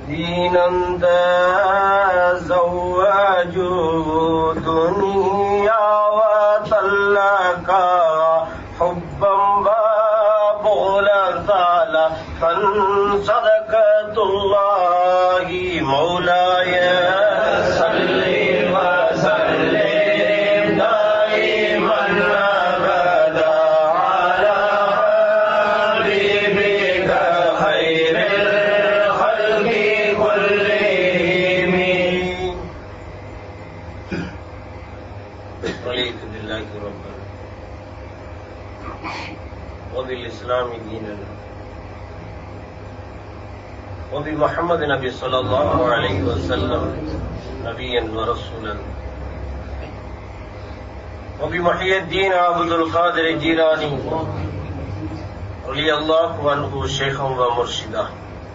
دينا تزوجوا دنيا وطلقا حبا وبغلا تعالى فانصدقة الله مولاي صل وسلم دائما ابدا على حبيبك خير الخلق كلهم رضيت بالله ربا وبالإسلام دينا وبمحمد نبي صلى الله عليه وسلم نبيا ورسولا وبمحي الدين عبد القادر الجيلاني رضي الله عنه شيخا ومرشدا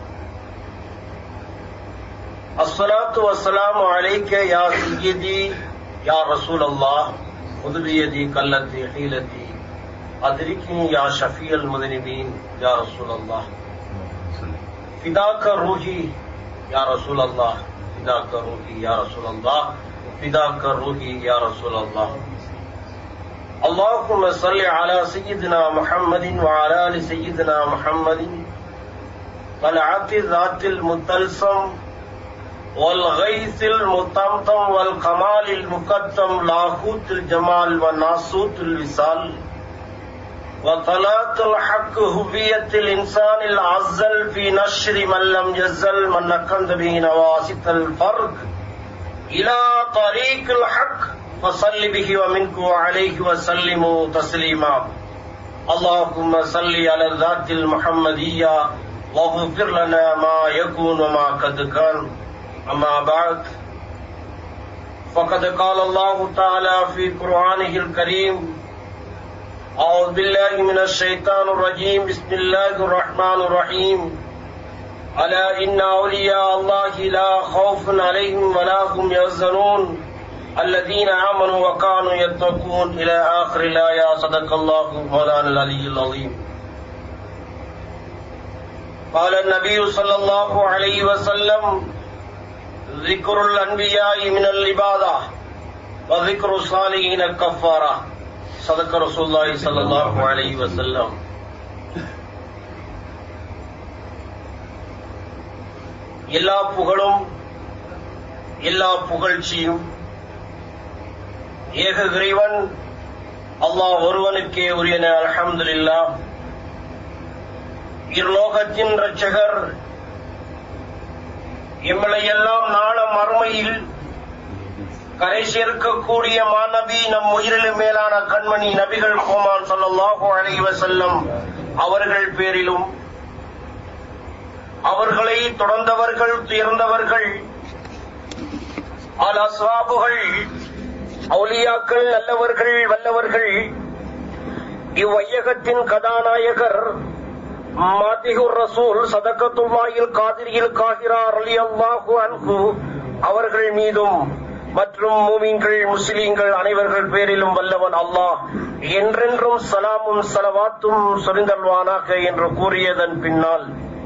الصلاة والسلام عليك يا سيدي يا رسول الله خذ بيدي كالتي حيلتي أدركني يا شفيع المذنبين يا رسول الله فداك روحي يا رسول الله فداك روحي يا رسول الله فداك روحي يا رسول الله اللهم صل على سيدنا محمد وعلى ال سيدنا محمد طلعت ذات المتلسم والغيث المطمطم والكمال المقدم لاهوت الجمال وناسوت الوصال وطلعت الحق هوية الإنسان العزل في نشر من لم يزل من نكند به نواسط الفرق إلى طريق الحق فصل به ومنك وعليه وسلموا تسليما اللهم صل على الذات المحمدية واغفر لنا ما يكون وما قد كان أما بعد فقد قال الله تعالى في قرآنه الكريم أعوذ بالله من الشيطان الرجيم بسم الله الرحمن الرحيم ألا إن أولياء الله لا خوف عليهم ولا هم يحزنون الذين آمنوا وكانوا يتقون إلى آخر الآية صدق الله مولانا العلي العظيم قال النبي صلى الله عليه وسلم ذكر الأنبياء من العبادة وذكر الصالحين الكفارة صدق رسول الله صلى الله عليه وسلم எல்லா புகழும் எல்லா புகழ்ச்சியும் ஏக இறைவன் அல்லாஹ் ஒருவனுக்கே உரியன அல்ஹம்துலில்லா இருலோகத்தின் இரட்சகர் எம்மளை எல்லாம் நாள மறுமையில் கரை சேர்க்கக்கூடிய மாநபி நம் உயிரிலும் மேலான கண்மணி நபிகள் கோமான் ஸல்லல்லாஹு அலைஹி வஸல்லம் அவர்கள் பேரிலும் அவர்களை தொடர்ந்தவர்கள் துயர்ந்தவர்கள் அல் அஸ்வாபுகள் அவுலியாக்கள் நல்லவர்கள் வல்லவர்கள் இவ்வையகத்தின் கதாநாயகர் மாதிகுர் ரசூல் சதக்கத்துல்லாயில் காதிரியில் காகிறார் அலி அல்லாஹு அன்ஹு அவர்கள் மீதும் மற்றும் மூமின்கள் முஸ்லீம்கள் அனைவர்கள் பேரிலும் வல்லவன் அல்லாஹ் என்றென்றும் சலாமும் சலவாத்தும் சொரிந்தல்வானாக என்று கூறியதன் பின்னால்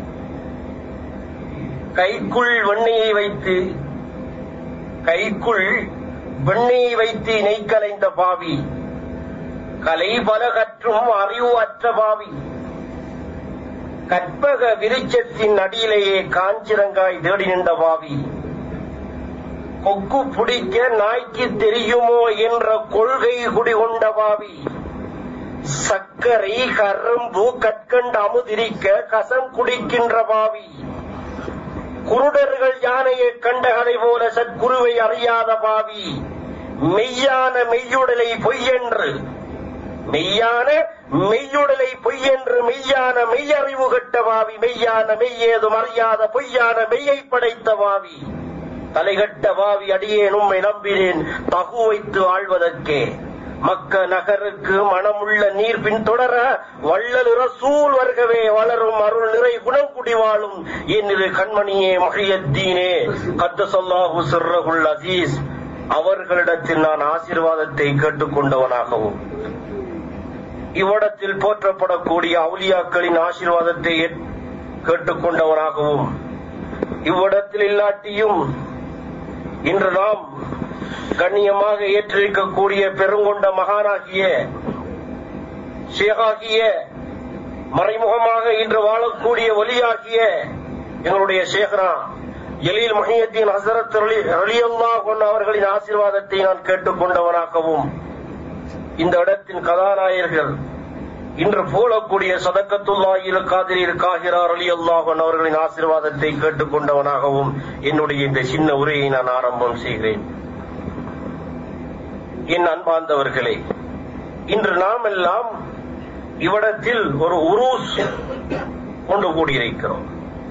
கைக்குள் வெண்ணையை வைத்து கைக்குள் வெண்ணையை வைத்து நெய்க்கலைந்த பாவி கலை பல கற்றும் அறிவு அற்ற பாவி கற்பக விருட்சத்தின் அடியிலேயே காஞ்சிரங்காய் தேடி நின்ற பாவி கொக்கு பிடிக்க நாய்க்கு தெரியுமோ என்ற கொள்கை குடிகொண்ட பாவி சர்க்கரை கரும்பு கற்கண்டு அமுதிரிக்க கசம் குடிக்கின்ற பாவி குருடர்கள் யானையை கண்டகலை போல சத்குருவை அறியாத பாவி மெய்யான மெய்யுடலை பொய்யென்று மெய்யான மெய்யுடலை பொய்யென்று மெய்யான மெய்யறிவு கட்ட பாவி மெய்யான மெய்யேதும் அறியாத பொய்யான மெய்யை படைத்த பாவி தலைகட்ட பாவி அடியேன் உம்மை நம்பினேன் தகு வைத்து ஆழ்வதற்கே மக்க நகருக்கு மனமுள்ள நீர் பின்தொடர வள்ளல் ரசூல் வர்க்கவே வளரும் அருள் நிறை குணம் குடி வாழும் என்னிரு கண்மணியே மகியத்தீனே கத்த சொல்லாஹு சிறகுல் அசீஸ் அவர்களிடத்தில் நான் ஆசீர்வாதத்தை கேட்டுக்கொண்டவனாகவும் இவ்விடத்தில் போற்றப்படக்கூடிய அவுலியாக்களின் ஆசீர்வாதத்தை ஏற்- கேட்டுக்கொண்டவனாகவும் இவ்விடத்தில் இல்லாட்டியும் இன்று நாம் கண்ணியமாக ஏற்றிருக்கக்கூடிய பெருங்கொண்ட மகானாகிய ஷேகாகிய மறைமுகமாக இன்று வாழக்கூடிய ஒலியாகிய எங்களுடைய ஷேகரா எலீல் மஹியத்தின் ஹசரத் அலியல்லா கொண்ட அவர்களின் ஆசீர்வாதத்தை நான் கேட்டுக்கொண்டவனாகவும் இந்த இடத்தின் கதாநாயகர்கள் இன்று போலக்கூடிய சதக்கத்துல்லாயில் காதிரில் காகிறார் அலி அல்லாஹன் அவர்களின் ஆசீர்வாதத்தை கேட்டுக்கொண்டவனாகவும் என்னுடைய இந்த சின்ன உரையை நான் ஆரம்பம் செய்கிறேன் என் அன்பார்ந்தவர்களே இன்று நாம் எல்லாம் இவ்விடத்தில் ஒரு உருஸ் கொண்டு கூடியிருக்கிறோம்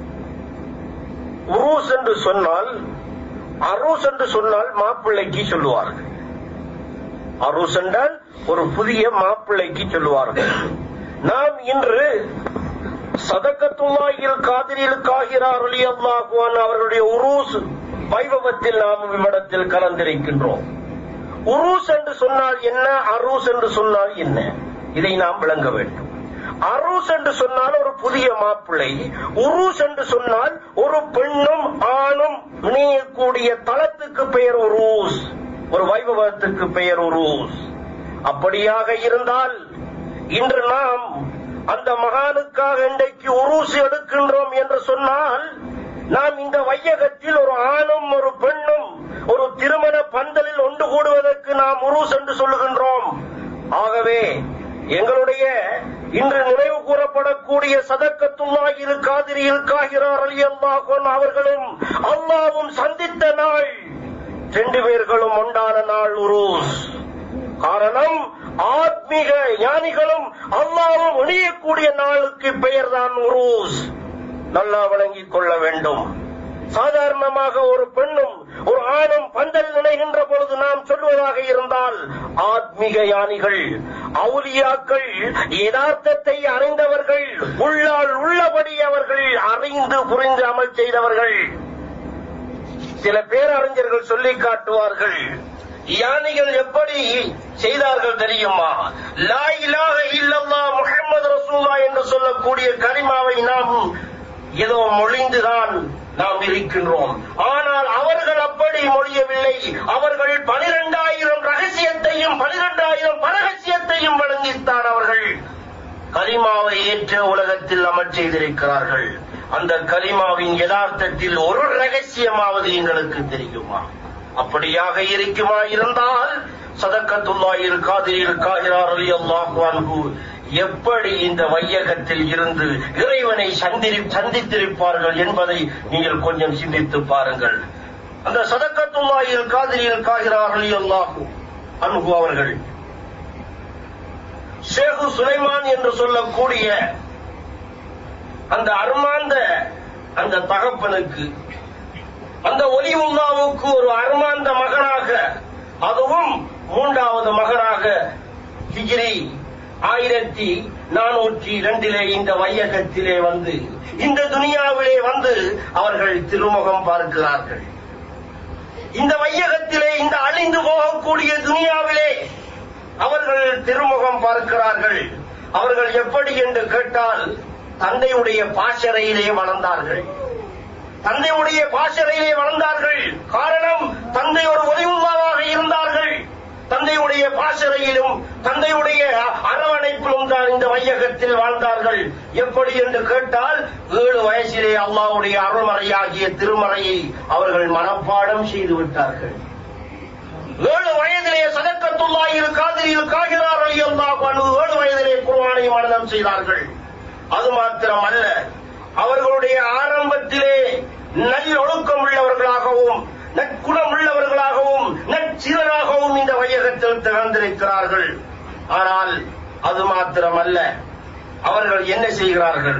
உருஸ் என்று சொன்னால் அரூஸ் என்று சொன்னால் மாப்பிள்ளைக்கு சொல்லுவார்கள் அரூஸ் என்றால் ஒரு புதிய மாப்பிள்ளைக்கு சொல்லுவார்கள் நாம் இன்று சதக்கத்துல்லாயில் காதிரில் காகிறார் அலி அல்லாஹுவான் அவர்களுடைய உருஸ் வைபவத்தில் நாம் இவ்விடத்தில் கலந்திருக்கின்றோம் உருஸ் என்று சொன்னால் என்ன அரூஸ் என்று சொன்னால் என்ன இதை நாம் விளங்க வேண்டும் அரூஸ் என்று சொன்னால் ஒரு புதிய மாப்பிள்ளை உருஸ் என்று சொன்னால் ஒரு பெண்ணும் ஆணும் இணையக்கூடிய தளத்துக்கு பெயர் உருஸ் ஒரு வைபவத்துக்கு பெயர் உருஸ் அப்படியாக இருந்தால் இன்று நாம் அந்த மகானுக்காக இன்றைக்கு உருசு எடுக்கின்றோம் என்று சொன்னால் நாம் இந்த வையகத்தில் ஒரு ஆணும் ஒரு பெண்ணும் ஒரு திருமண பந்தலில் ஒன்று கூடுவதற்கு நாம் உருஸ் என்று சொல்லுகின்றோம் ஆகவே எங்களுடைய இன்று நினைவு கூறப்படக்கூடிய சதக்கத்துல்லாஹில் காதிரியில் காகிறார் அலி அல்லாஹன் அவர்களும் அல்லாவும் சந்தித்த நாள் ரெண்டு பேர்களும் உண்டான நாள் உருஸ் காரணம் ஆத்மீக ஞானிகளும் அல்லாவும் இணையக்கூடிய நாளுக்கு பெயர்தான் உருஸ் நல்லா வழங்கிக் கொள்ள வேண்டும் சாதாரணமாக ஒரு பெண்ணும் ஒரு ஆணும் பந்தல் நினைகின்ற பொழுது நாம் சொல்வதாக இருந்தால் ஆத்மீக யானிகள் அவுலியாக்கள் யதார்த்தத்தை அறிந்தவர்கள் உள்ளால் உள்ளபடி அவர்கள் அறிந்து புரிந்து அமல் செய்தவர்கள் சில பேரறிஞர்கள் சொல்லி காட்டுவார்கள் யானைகள் எப்படி செய்தார்கள் தெரியுமா லா இலாஹ இல்லல்லா முஹம்மது ரசூலா என்று சொல்லக்கூடிய கரிமாவை நாம் ஏதோ மொழிந்துதான் நாம் இருக்கின்றோம் ஆனால் அவர்கள் அப்படி மொழியவில்லை அவர்கள் பனிரெண்டாயிரம் ரகசியத்தையும் பனிரெண்டாயிரம் பரகசியத்தையும் வழங்கித்தான் அவர்கள் கலிமாவை ஏற்ற உலகத்தில் அமர் செய்திருக்கிறார்கள் அந்த கலிமாவின் யதார்த்தத்தில் ஒரு ரகசியமாவது எங்களுக்கு தெரியுமா அப்படியாக இருக்குமா இருந்தால் சதக்கத்துல்லாயில் காதிரில் காகிறார் அலி அல்லாஹு எப்படி இந்த வையகத்தில் இருந்து இறைவனை சந்திரி சந்தித்திருப்பார்கள் என்பதை நீங்கள் கொஞ்சம் சிந்தித்து பாருங்கள் அந்த சதக்கத்துல்லாயில் காதிரியில் காகிறார் அலி அல்லாஹு அன்பு அவர்கள் ஷேகு சுலைமான் என்று சொல்லக்கூடிய அந்த அருமாந்த அந்த தகப்பனுக்கு அந்த ஒலிவுல்லாவுக்கு ஒரு அருமாந்த மகனாக அதுவும் மூன்றாவது மகனாக ஹிஜ்ரி ஆயிரத்தி நானூற்றி இரண்டிலே இந்த வையகத்திலே வந்து இந்த துனியாவிலே வந்து அவர்கள் திருமுகம் பார்க்கிறார்கள் இந்த வையகத்திலே இந்த அழிந்து போகக்கூடிய துனியாவிலே அவர்கள் திருமுகம் பார்க்கிறார்கள் அவர்கள் எப்படி என்று கேட்டால் தந்தையுடைய பாசறையிலே வளர்ந்தார்கள் தந்தையுடைய பாசறையிலே வளர்ந்தார்கள் காரணம் தந்தை ஒரு ஒலிவுள்ளாவாக இருந்தார்கள் தந்தையுடைய பாசறையிலும் தந்தையுடைய அரவணைப்பிலும் தான் இந்த வையகத்தில் வாழ்ந்தார்கள் எப்படி என்று கேட்டால் ஏழு வயசிலே அல்லாவுடைய அருள்மறையாகிய திருமறையை அவர்கள் மனப்பாடம் செய்து விட்டார்கள் ஏழு வயதிலே சதக்கத்துள்ளாயில் காதிரியில் காகிறார் அலி அல்லாஹ் ஏழு வயதிலே குர்வானை மனதம் செய்தார்கள் அது மாத்திரம் அல்ல அவர்களுடைய ஆரம்பத்திலே நல்லொழுக்கம் உள்ளவர்களாகவும் நற்குணம் உள்ளவர்களாகவும் நற்சீரராகவும் இந்த வையகத்தில் திகழ்ந்திருக்கிறார்கள் ஆனால் அது மாத்திரமல்ல அவர்கள் என்ன செய்கிறார்கள்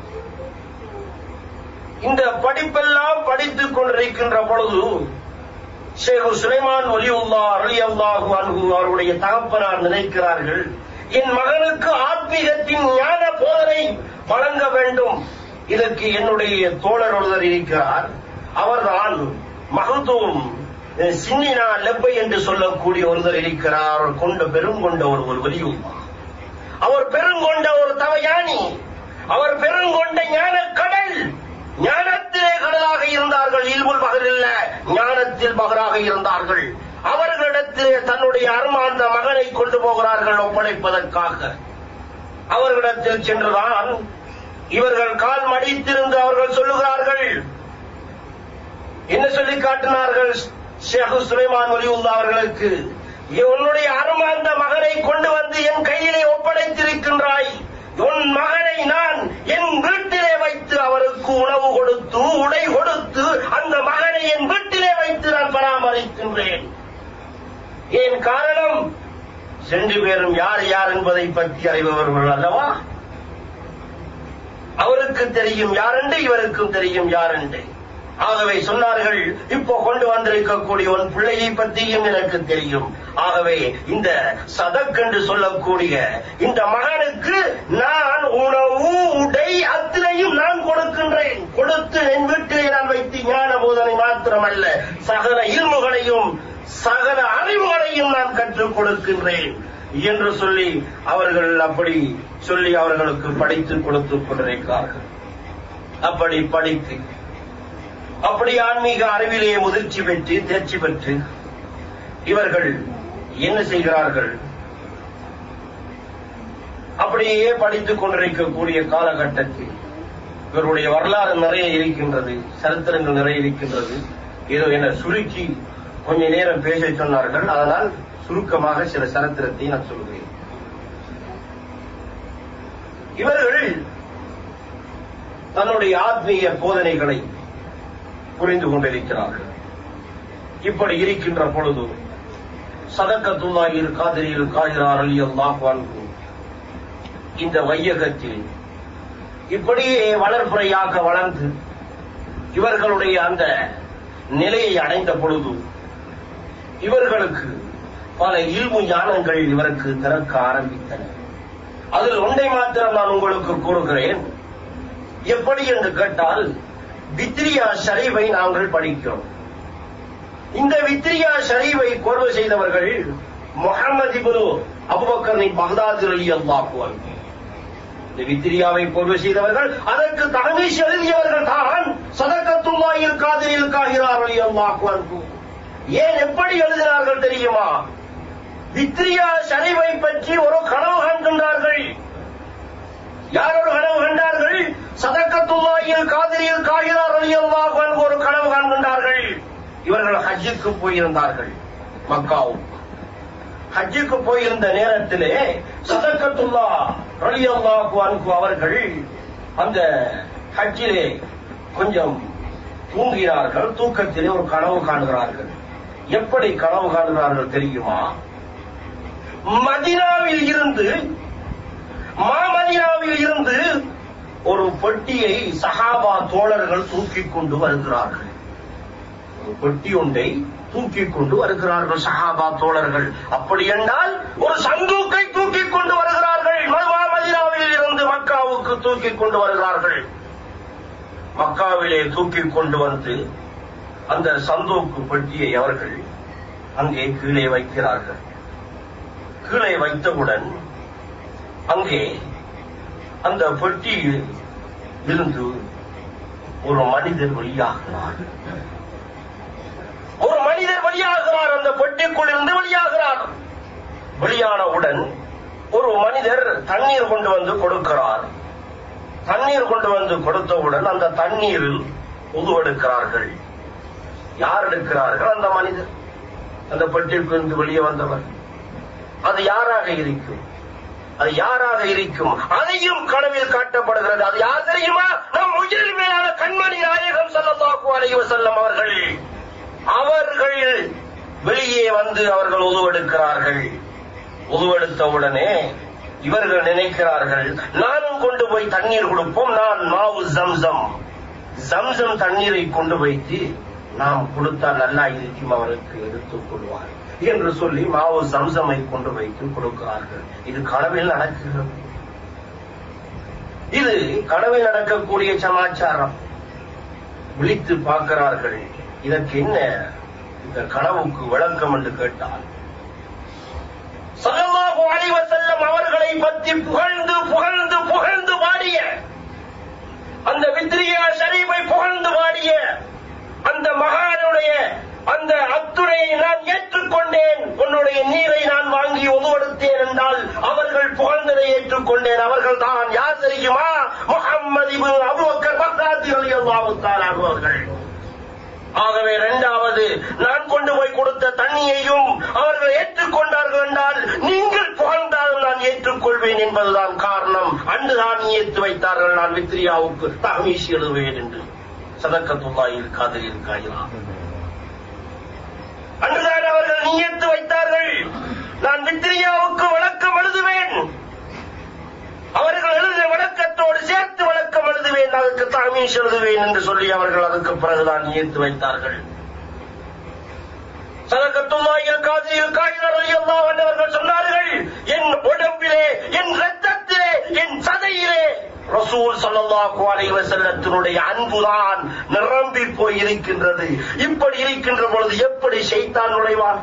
இந்த படிப்பெல்லாம் படித்துக் கொண்டிருக்கின்ற பொழுது ஷேகு சுலைமான் ஒலியுல்லா அலி அல்லாஹு அன்ஹு அவருடைய தகப்பனார் நினைக்கிறார்கள் என் மகனுக்கு ஆத்மீகத்தின் ஞான போதனை வழங்க வேண்டும் இதற்கு என்னுடைய தோழர் ஒருவர் இருக்கிறார் அவர்தான் மகத்துவம் சின்னினா லெப்பை என்று சொல்லக்கூடிய ஒருவர் இருக்கிறார் அவர் கொண்ட பெருங்கொண்ட ஒரு ஒரு வலியுமா அவர் பெருங்கொண்ட ஒரு தவயானி அவர் பெருங்கொண்ட ஞான கடல் ஞானத்திலே கடலாக இருந்தார்கள் இல்முல் பகர் இல்ல ஞானத்தில் பகராக இருந்தார்கள் அவர்களிடத்திலே தன்னுடைய அருமாந்த மகனை கொண்டு போகிறார்கள் ஒப்படைப்பதற்காக அவர்களிடத்தில் சென்றுதான் இவர்கள் கால் மடித்திருந்து அவர்கள் சொல்லுகிறார்கள் என்ன சொல்லி காட்டினார்கள் ஷேகு சுலைமான் ஒலிவுல்லா அவர்களுக்கு உன்னுடைய அருமாந்த மகனை கொண்டு வந்து என் கையிலே ஒப்படைத்திருக்கின்றாய் உன் மகனை நான் என் வீட்டிலே வைத்து அவருக்கு உணவு கொடுத்து உடை கொடுத்து அந்த மகனை என் வீட்டிலே வைத்து நான் பராமரிக்கின்றேன் ஏன் காரணம் ரெண்டு பேரும் யார் யார் என்பதை பற்றி அறிபவர்கள் அல்லவா அவருக்கு தெரியும் யாரென்று இவருக்கும் தெரியும் யாரென்று ஆகவே சொன்னார்கள் இப்போ கொண்டு வந்திருக்கக்கூடிய உன் பிள்ளையை பற்றியும் எனக்கு தெரியும் ஆகவே இந்த சதக் என்று சொல்லக்கூடிய இந்த மகனுக்கு நான் உணவு உடை அத்தனையும் நான் கொடுக்கின்றேன் கொடுத்து என் வீட்டிலே நான் வைத்து ஞான போதனை மாத்திரமல்ல சகல இல்முகளையும் சகல அறிவுகளையும் நான் கற்றுக் கொடுக்கின்றேன் என்று சொல்லி அவர்கள் அப்படி சொல்லி அவர்களுக்கு படித்து கொடுத்துக் கொண்டிருக்கிறார்கள் அப்படி படித்து அப்படி ஆன்மீக அறிவிலே முதிர்ச்சி பெற்று தேர்ச்சி பெற்று இவர்கள் என்ன செய்கிறார்கள் அப்படியே படித்துக் கொண்டிருக்கக்கூடிய காலகட்டத்தில் இவருடைய வரலாறு நிறைய இருக்கின்றது சரித்திரங்கள் நிறைய இருக்கின்றது ஏதோ என சுருக்கி கொஞ்ச நேரம் பேச சொன்னார்கள் அதனால் சுருக்கமாக சில சரித்திரத்தை நான் சொல்கிறேன் இவர்கள் தன்னுடைய ஆத்மீக போதனைகளை புரிந்து கொண்டிருக்கிறார்கள் இப்படி இருக்கின்ற பொழுது சதக்கத்துல்லாஹில் காதிரியில் காதிரார் அலி அல்லாஹ் இந்த வையகத்தில் இப்படியே வளர்ப்புறையாக வளர்ந்து இவர்களுடைய அந்த நிலையை அடைந்த பொழுது இவர்களுக்கு பல இல்மு ஞானங்கள் இவருக்கு திறக்க ஆரம்பித்தன அதில் ஒன்றை மாத்திரம் நான் உங்களுக்கு கூறுகிறேன் எப்படி என்று கேட்டால் வித்ரியா ஷரீவை நாங்கள் படிக்கிறோம் இந்த வித்ரியா ஷரீவை கோர்வு செய்தவர்கள் முகமது இபுனு அபுபக்கர் பகதாது அலி அல்லாஹுவன் இந்த வித்திரியாவை பொருள் செய்தவர்கள் அதற்கு தகவீஸ் எழுதியவர்கள் தான் சதக்கத்துல்லாயில் காதிரில் காகிறார் அலி அல்லாஹு ஏன் எப்படி எழுதினார்கள் தெரியுமா வித்ரியா ஷரீவை பற்றி ஒரு கனவு காண்கின்றார்கள் யார் ஒரு கனவு கண்டார்கள் சதக்கத்துல்லாயில் காதிரியில் காகிறார் அலி அல்லாஹு ஒரு கனவு காண்கின்றார்கள் இவர்கள் ஹஜ்ஜுக்கு போயிருந்தார்கள் மக்காவுக்கு ஹஜ்ஜுக்கு போயிருந்த நேரத்திலே சதக்கத்துல்லா ரலியல்லாஹு அன்கு அவர்கள் அந்த ஹஜ்ஜிலே கொஞ்சம் தூங்கினார்கள் தூக்கத்திலே ஒரு கனவு காணுகிறார்கள் எப்படி கனவு காணுகிறார்கள் தெரியுமா மதினாவில் இருந்து மாமதினாவில் இருந்து ஒரு பெட்டியை சஹாபா தோழர்கள் தூக்கிக் கொண்டு வருகிறார்கள் ஒரு பெட்டி ஒன்றை தூக்கிக் கொண்டு வருகிறார்கள் சஹாபா தோழர்கள் அப்படி என்றால் ஒரு சந்தூக்கை தூக்கிக் கொண்டு வருகிறார்கள் மதினாவில் இருந்து மக்காவுக்கு தூக்கிக் கொண்டு வருகிறார்கள் மக்காவிலே தூக்கிக் கொண்டு வந்து அந்த சந்தூக்கு பெட்டியை அவர்கள் அங்கே கீழே வைக்கிறார்கள் கீழே வைத்தவுடன் அங்கே அந்த பெட்டியில் இருந்து ஒரு மனிதர் வெளியாகிறார் ஒரு மனிதர் வெளியாகிறார் அந்த பெட்டிக்குள் இருந்து வெளியாகிறார் வெளியானவுடன் ஒரு மனிதர் தண்ணீர் கொண்டு வந்து கொடுக்கிறார் தண்ணீர் கொண்டு வந்து கொடுத்தவுடன் அந்த தண்ணீரில் உதுவெடுக்கிறார்கள் யார் எடுக்கிறார்கள் அந்த மனிதர் அந்த பெட்டியிலிருந்து வெளியே வந்தவர் அது யாராக இருக்கும் அது யாராக இருக்கும் அதையும் கனவில் காட்டப்படுகிறது அது யார் தெரியுமா நம் உயிரில் மேலான கண்மணி நாயகம் ஸல்லல்லாஹு அலைஹி வஸல்லம் அவர்கள் அவர்கள் வெளியே வந்து அவர்கள் உதுவெடுக்கிறார்கள் உதுவெடுத்தவுடனே இவர்கள் நினைக்கிறார்கள் நானும் கொண்டு போய் தண்ணீர் கொடுப்போம் நான் மாவு ஜம்சம் ஜம்சம் தண்ணீரை கொண்டு வைத்து நாம் கொடுத்தால் நல்லா இருக்கும் அவருக்கு எடுத்துக் கொள்வார் என்று சொல்லி மாவு சம்சமை கொண்டு வைத்து கொடுக்கிறார்கள் இது கனவில் நடக்கிறது இது கனவில் நடக்கக்கூடிய சமாச்சாரம் விழித்து பார்க்கிறார்கள் இதற்கு என்ன இந்த கனவுக்கு விளக்கம் என்று கேட்டால் ஸல்லல்லாஹு அலைஹி வஸல்லம் அவர்களை பற்றி புகழ்ந்து புகழ்ந்து புகழ்ந்து பாடிய அந்த வித்ரியா ஷரீஃபை ஏற்றுக்கொண்டேன் அவர்கள் தான் யார் தெரியுமா முகம்மது இப்னு அபூபக்கர் பக்தாதி ரலியல்லாஹு தஆலா அவர்கள் ஆகவே இரண்டாவது நான் கொண்டு போய் கொடுத்த தண்ணியையும் அவர்கள் ஏற்றுக்கொண்டார்கள் என்றால் நீங்கள் புகழ்ந்தாலும் நான் ஏற்றுக்கொள்வேன் என்பதுதான் காரணம் அன்றுதான் ஏற்று வைத்தார்கள் நான் வித்ரியாவுக்கு தகமீசி எழுதுவேன் என்று சதக்கத்துல்லாயில் காதல் இருக்காயிரா அன்றுதான் அவர்கள் நியத்து வைத்தார்கள் நான் வித்ரியாவுக்கு வழக்கம் எழுதுவேன் அவர்கள் எழுதிய வழக்கத்தோடு சேர்த்து வழக்கம் எழுதுவேன் அதுக்கு தாமீஷ் எழுதுவேன் என்று சொல்லி அவர்கள் அதுக்கு பிறகுதான் நியத்து வைத்தார்கள் சதக்கத்துல்லாயில் காதியில் காயினர் எல்லாம் அவர்கள் சொன்னார்கள் என் உடம்பிலே என் ரத்தத்திலே என் சதையிலே ரசூல் ஸல்லல்லாஹு அலைஹி வஸல்லத்தினுடைய அன்புதான் நிரம்பி போய் இருக்கின்றது இப்படி இருக்கின்ற பொழுது எப்படி ஷைத்தான் நுழைவான்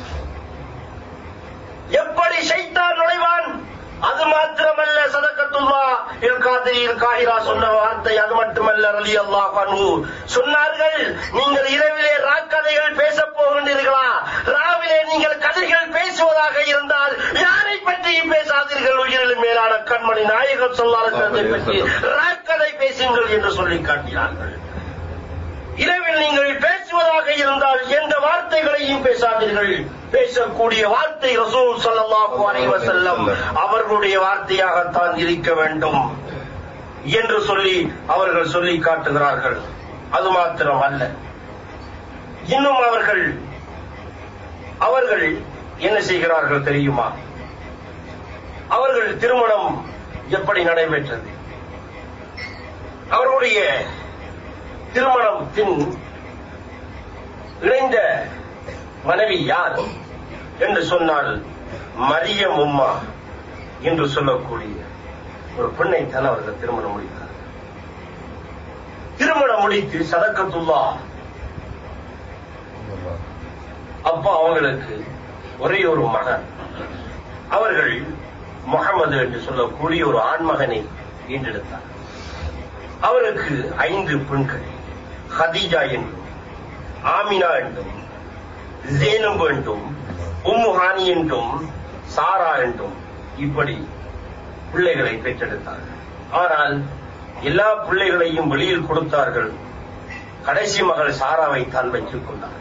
எப்படி ஷைத்தான் நுழைவான் அது மாத்திரமல்ல சதக்கத்துல்லா இல்காதிரியில் காஹிரா சொன்ன வார்த்தை அது மட்டுமல்ல ரலி அல்லாஹ் அன்ஹு சொன்னார்கள் நீங்கள் இரவிலே ராக்கதைகள் பேசப் போகின்றீர்களா ராவிலே நீங்கள் கதைகள் பேசுவதாக இருந்தால் யாரை பற்றியும் பேசாதீர்கள் உயிரிலும் மேலான கண்மணி நாயகம் சொல்லார்கள் பற்றி ராக்கதை பேசுங்கள் என்று சொல்லி காட்டினார்கள் இரவில் நீங்கள் பேசுவதாக இருந்தால் எந்த வார்த்தைகளையும் பேசாதீர்கள் பேசக்கூடிய வார்த்தை ரசூல் ஸல்லல்லாஹு அலைஹி வஸல்லம் அவர்களுடைய வார்த்தையாகத்தான் இருக்க வேண்டும் என்று சொல்லி அவர்கள் சொல்லி காட்டுகிறார்கள் அது மாத்திரம் அல்ல இன்னும் அவர்கள் அவர்கள் என்ன செய்கிறார்கள் தெரியுமா அவர்கள் திருமணம் எப்படி நடைபெற்றது அவர்களுடைய திருமணத்தின் இணைந்த மனைவி யார் என்று சொன்னால் மரியம் உம்மா என்று சொல்லக்கூடிய ஒரு பெண்ணை தான் அவர்கள் திருமணம் முடித்தார் திருமணம் முடித்து சதக்கத்துல்லா அப்பா அவங்களுக்கு ஒரே ஒரு மகன் அவர்கள் முகமது என்று சொல்லக்கூடிய ஒரு ஆண்மகனை ஈண்டெடுத்தார் அவருக்கு ஐந்து பெண்கள் ஹதீஜா என்றும் ஆமினா என்றும் ஜேனப் என்றும் உம்முஹானி என்றும் சாரா என்றும் இப்படி பிள்ளைகளை பெற்றெடுத்தார்கள் ஆனால் எல்லா பிள்ளைகளையும் வெளியில் கொடுத்தார்கள் கடைசி மகள் சாராவை தான் வைத்துக் கொண்டார்கள்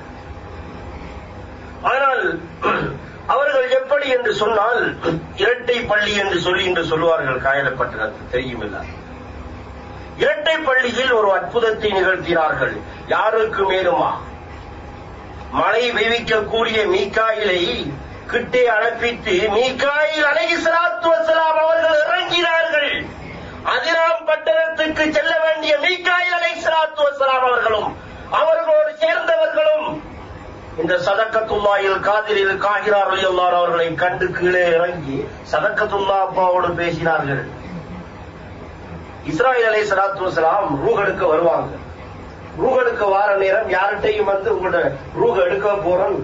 ஆனால் அவர்கள் எப்படி என்று சொன்னால் இரட்டை பள்ளி என்று சொல்லி என்று சொல்லுவார்கள் காயலப்பட்டதற்கு தெரியுமில்ல இரட்டை பள்ளியில் ஒரு அற்புதத்தை நிகழ்த்தினார்கள் யாருக்கு மேலுமா மழை பெய்விக்கக்கூடிய மீக்காயிலை கிட்டே அனுப்பித்து மீக்காயில் அலைஹி ஸலாத்து வஸலாம் அவர்கள் இறங்கினார்கள் அதிராம் பட்டணத்துக்கு செல்ல வேண்டிய மீக்காயில் அலைஹி ஸலாத்து வஸலாம் அவர்களும் அவர்களோடு சேர்ந்தவர்களும் இந்த சதக்கத்துல்லாயில் காதிரில் காகிறார் அல்லார் அவர்களை கண்டு கீழே இறங்கி சதக்கத்துல்லா அப்பாவோடு பேசினார்கள் இஸ்ராயல் அலை சலாத்து வசலாம் ரூஹ் எடுக்க வருவாங்க ரூஹ் எடுக்க வார நேரம் யார்கிட்டையும் வந்து உங்களோட ரூஹ் எடுக்க போறோம்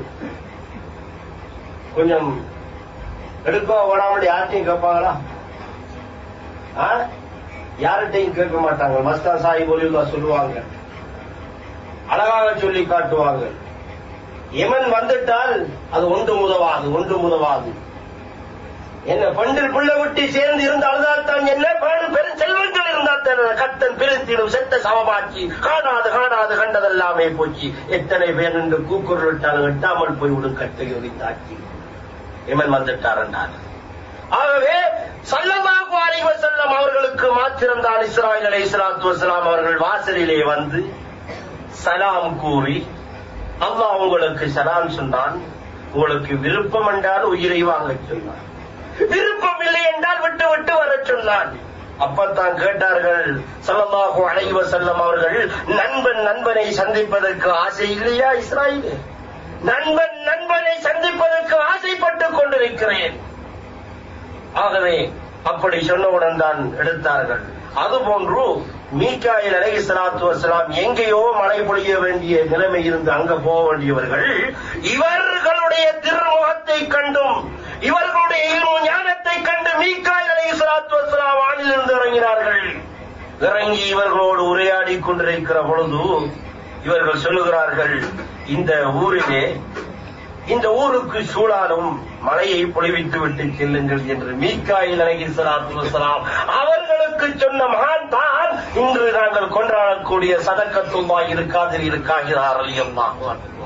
கொஞ்சம் எடுக்க ஓடாமல் யார்கிட்டையும் கேட்பாங்களா ஆ? யார்கிட்டையும் கேட்க மாட்டாங்க மஸ்தா சாஹிப் ஒலியுல்லா சொல்லுவாங்க அழகாக சொல்லி காட்டுவாங்க எமன் வந்துட்டால் அது ஒன்று முதவாது ஒன்று முதவாது என்ன பண்டில் புள்ள விட்டு சேர்ந்து இருந்தால்தான் தான் என்ன பெரும் பெரும் செல்வங்கள் இருந்தால் தான் கத்தன் பிரித்திடும் செத்த சமமாக்கி காணாது காணாது கண்டதெல்லாமே போச்சு எத்தனை பேர் என்று கூக்குரல் விட்டாலும் வெட்டாமல் போய் விடும் கட்டை ஒழித்தாக்கி இவன் வந்துட்டார் என்றார் ஆகவே சல்லல்லாஹு அலைஹி வஸல்லம் அவர்களுக்கு மாத்திரம்தான் இஸ்ராயல் அலைஹிஸ்ஸலாத்து வஸலாம் அவர்கள் வாசலிலே வந்து சலாம் கூறி அல்லாஹ் உங்களுக்கு சலாம் சொன்னான் உங்களுக்கு விருப்பம் என்றால் உயிரை வாங்கச் சொன்னான் விருப்பம் இல்லை என்றால் விட்டு விட்டு வரச் சொன்னான் அப்பத்தான் கேட்டார்கள் ஸல்லல்லாஹு அலைஹி வஸல்லம் அவர்கள் நண்பன் நண்பனை சந்திப்பதற்கு ஆசை இல்லையா இஸ்ராயேல் நண்பன் நண்பனை சந்திப்பதற்கு ஆசைப்பட்டுக் கொண்டிருக்கிறேன் ஆகவே அப்படி சொன்னவுடன் தான் எடுத்தார்கள் அதுபோன்று மீகாயில் அலைஹி ஸலாத்து வஸலாம் எங்கேயோ மழை பொழிய வேண்டிய நிலைமை இருந்து அங்க போக வேண்டியவர்கள் இவர்களுடைய திருமுகத்தை கண்டும் இவர்களுடைய இல்மு ஞானத்தை கண்டு மீகாயில் அலைஹி ஸலாத்து வஸலாம் வானிலிருந்து இறங்கினார்கள் இறங்கி இவர்களோடு உரையாடி கொண்டிருக்கிற பொழுது இவர்கள் சொல்லுகிறார்கள் இந்த ஊரிலே இந்த ஊருக்கு சூழாலும் மழையை பொழிவித்து விட்டு செல்லுங்கள் என்று மீக்காயில் அலகி சலாத்துலாம் அவர்களுக்கு சொன்ன மகான் தான் இன்று நாங்கள் கொண்டாடக்கூடிய சதக்கத்துவா இருக்காதில் இருக்காகிறார்கள் எல்லாம்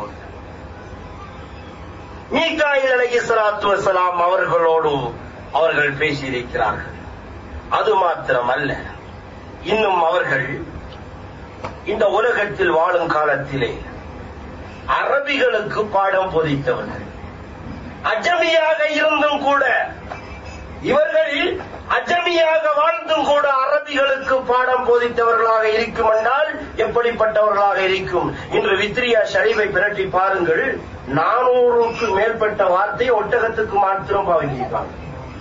மீக்காயில் அலகி சலாத்து வசலாம் அவர்களோடு அவர்கள் பேசியிருக்கிறார்கள் அது மாத்திரமல்ல இன்னும் அவர்கள் இந்த உலகத்தில் வாழும் காலத்திலே அரபிகளுக்கு பாடம் போதித்தவர்கள் அஜமியாக இருந்தும் கூட இவர்கள் அஜமியாக வாழ்ந்தும் கூட அரபிகளுக்கு பாடம் போதித்தவர்களாக இருக்கும் என்றால் எப்படிப்பட்டவர்களாக இருக்கும் இன்று வித்ரியா ஷரீஃபை பிரட்டி பாருங்கள் நானூறுக்கு மேற்பட்ட வார்த்தை ஒட்டகத்துக்கு மாத்திரம் பாவிக்கிறாங்க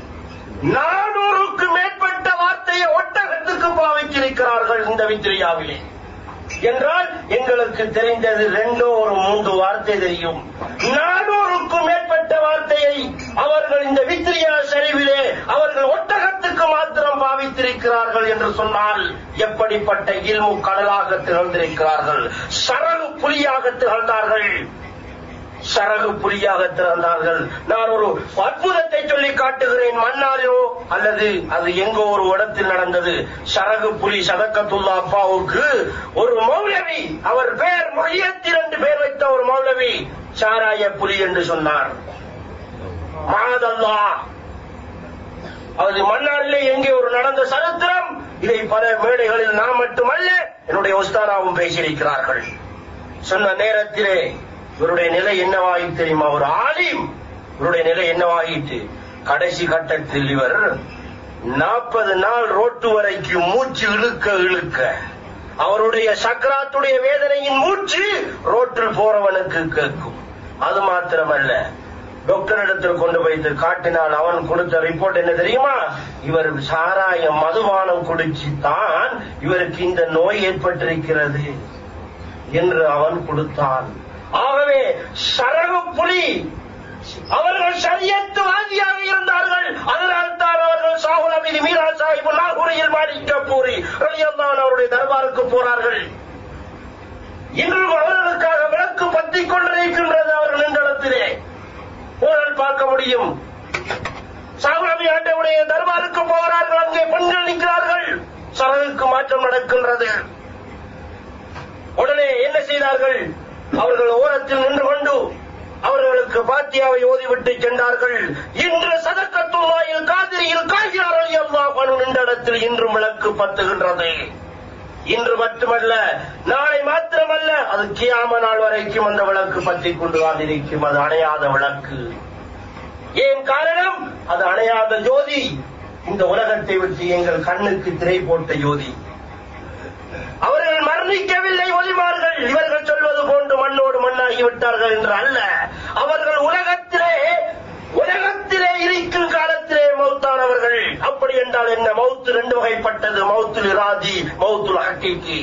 நானூறுக்கு மேற்பட்ட வார்த்தையை ஒட்டகத்துக்கு பாவித்திருக்கிறார்கள் இந்த வித்ரியாவிலே என்றால் எங்களுக்கு தெரிந்தது ரெண்டோ ஒரு மூன்று வார்த்தை தெரியும் நானூறுக்கும் மேற்பட்ட வார்த்தையை அவர்கள் இந்த வித்ரியா சரிவிலே அவர்கள் ஒட்டகத்துக்கு மாத்திரம் பாவித்திருக்கிறார்கள் என்று சொன்னால் எப்படிப்பட்ட இல்மு கடலாக திகழ்ந்திருக்கிறார்கள் சரகு புலியாக திகழ்ந்தார்கள் சரகு புலியாக திறந்தார்கள் நான் ஒரு அற்புதத்தை சொல்லி காட்டுகிறேன் மன்னாரிலோ அல்லது அது எங்கோ ஒரு இடத்தில் நடந்தது சரகு புலி சதக்கத்துல்லா அப்பாவுக்கு ஒரு மௌலவி அவர் பேர் மையத்தில் என்று பேர் வைத்த ஒரு மௌலவி சாராய புலி என்று சொன்னார் மாதல்லா அது மன்னாரிலே எங்கே ஒரு நடந்த சரித்திரம் இதை பல மேடைகளில் நான் மட்டுமல்ல என்னுடைய உஸ்தானாவும் பேசியிருக்கிறார்கள் சொன்ன நேரத்திலே இவருடைய நிலை என்னவாயிட்டு தெரியுமா ஒரு ஆலிம் இவருடைய நிலை என்னவாயிட்டு கடைசி கட்டத்தில் இவர் நாற்பது நாள் ரோட்டு வரைக்கும் மூச்சு இழுக்க இழுக்க அவருடைய சக்கராத்துடைய வேதனையின் மூச்சு ரோட்டில் போறவனுக்கு கேட்கும் அது மாத்திரமல்ல டாக்டர் இடத்தில் கொண்டு வைத்து காட்டினால் அவன் கொடுத்த ரிப்போர்ட் என்ன தெரியுமா இவர் சாராயம் மதுபானம் குடிச்சு தான் இவருக்கு இந்த நோய் ஏற்பட்டிருக்கிறது என்று அவன் கொடுத்தான் ஆகவே சரகு புலி அவர்கள் சரியத்து வாதியாக இருந்தார்கள் அதனால் தான் அவர்கள் சாகுல் அமீது மீரா சாஹிப் நாகூரியில் மாணிக்க பூரி ரலியல்லான் அவருடைய தர்பாருக்கு போனார்கள் இன்றும் அவர்களுக்காக விளக்கு பத்திக் கொண்டிருக்கின்றது அவர்கள் இந்த இடத்திலே போனால் பார்க்க முடியும் சாகுலமி ஆண்டவுடைய தர்பாருக்கு போகிறார்கள் அங்கே பெண்கள் நிற்கிறார்கள் சரகுக்கு மாற்றம் நடக்கின்றது உடனே என்ன செய்தார்கள் அவர்கள் ஓரத்தில் நின்று கொண்டு அவர்களுக்கு பாத்தியாவை ஓதிவிட்டு சென்றார்கள் இன்று சதக்கத்துள்ளாயில் காதிரியில் காய்கிறார்கள் எல்லா பணு நின்ற இடத்தில் இன்றும் விளக்கு பத்துகின்றது இன்று மட்டுமல்ல நாளை மாத்திரமல்ல அது கியாம நாள் வரைக்கும் அந்த விளக்கு பற்றிக் கொண்டு இருக்கும் அது அணையாத விளக்கு ஏன் காரணம் அது அணையாத ஜோதி இந்த உலகத்தை விட்டு எங்கள் கண்ணுக்கு திரை போட்ட ஜோதி அவர்கள் மரணிக்கவில்லை ஒலிமார்கள் இவர்கள் சொல்வது போன்று மண்ணோடு மண்ணாகி விட்டார்கள் என்று அல்ல அவர்கள் உலகத்திலே உலகத்திலே இருக்கும் காலத்திலே மௌத்தானவர்கள் அப்படி என்றால் என்ன மௌத்து ரெண்டு வகைப்பட்டது மௌத்துல் இராதி மௌத்துல் ஹக்கீக்கி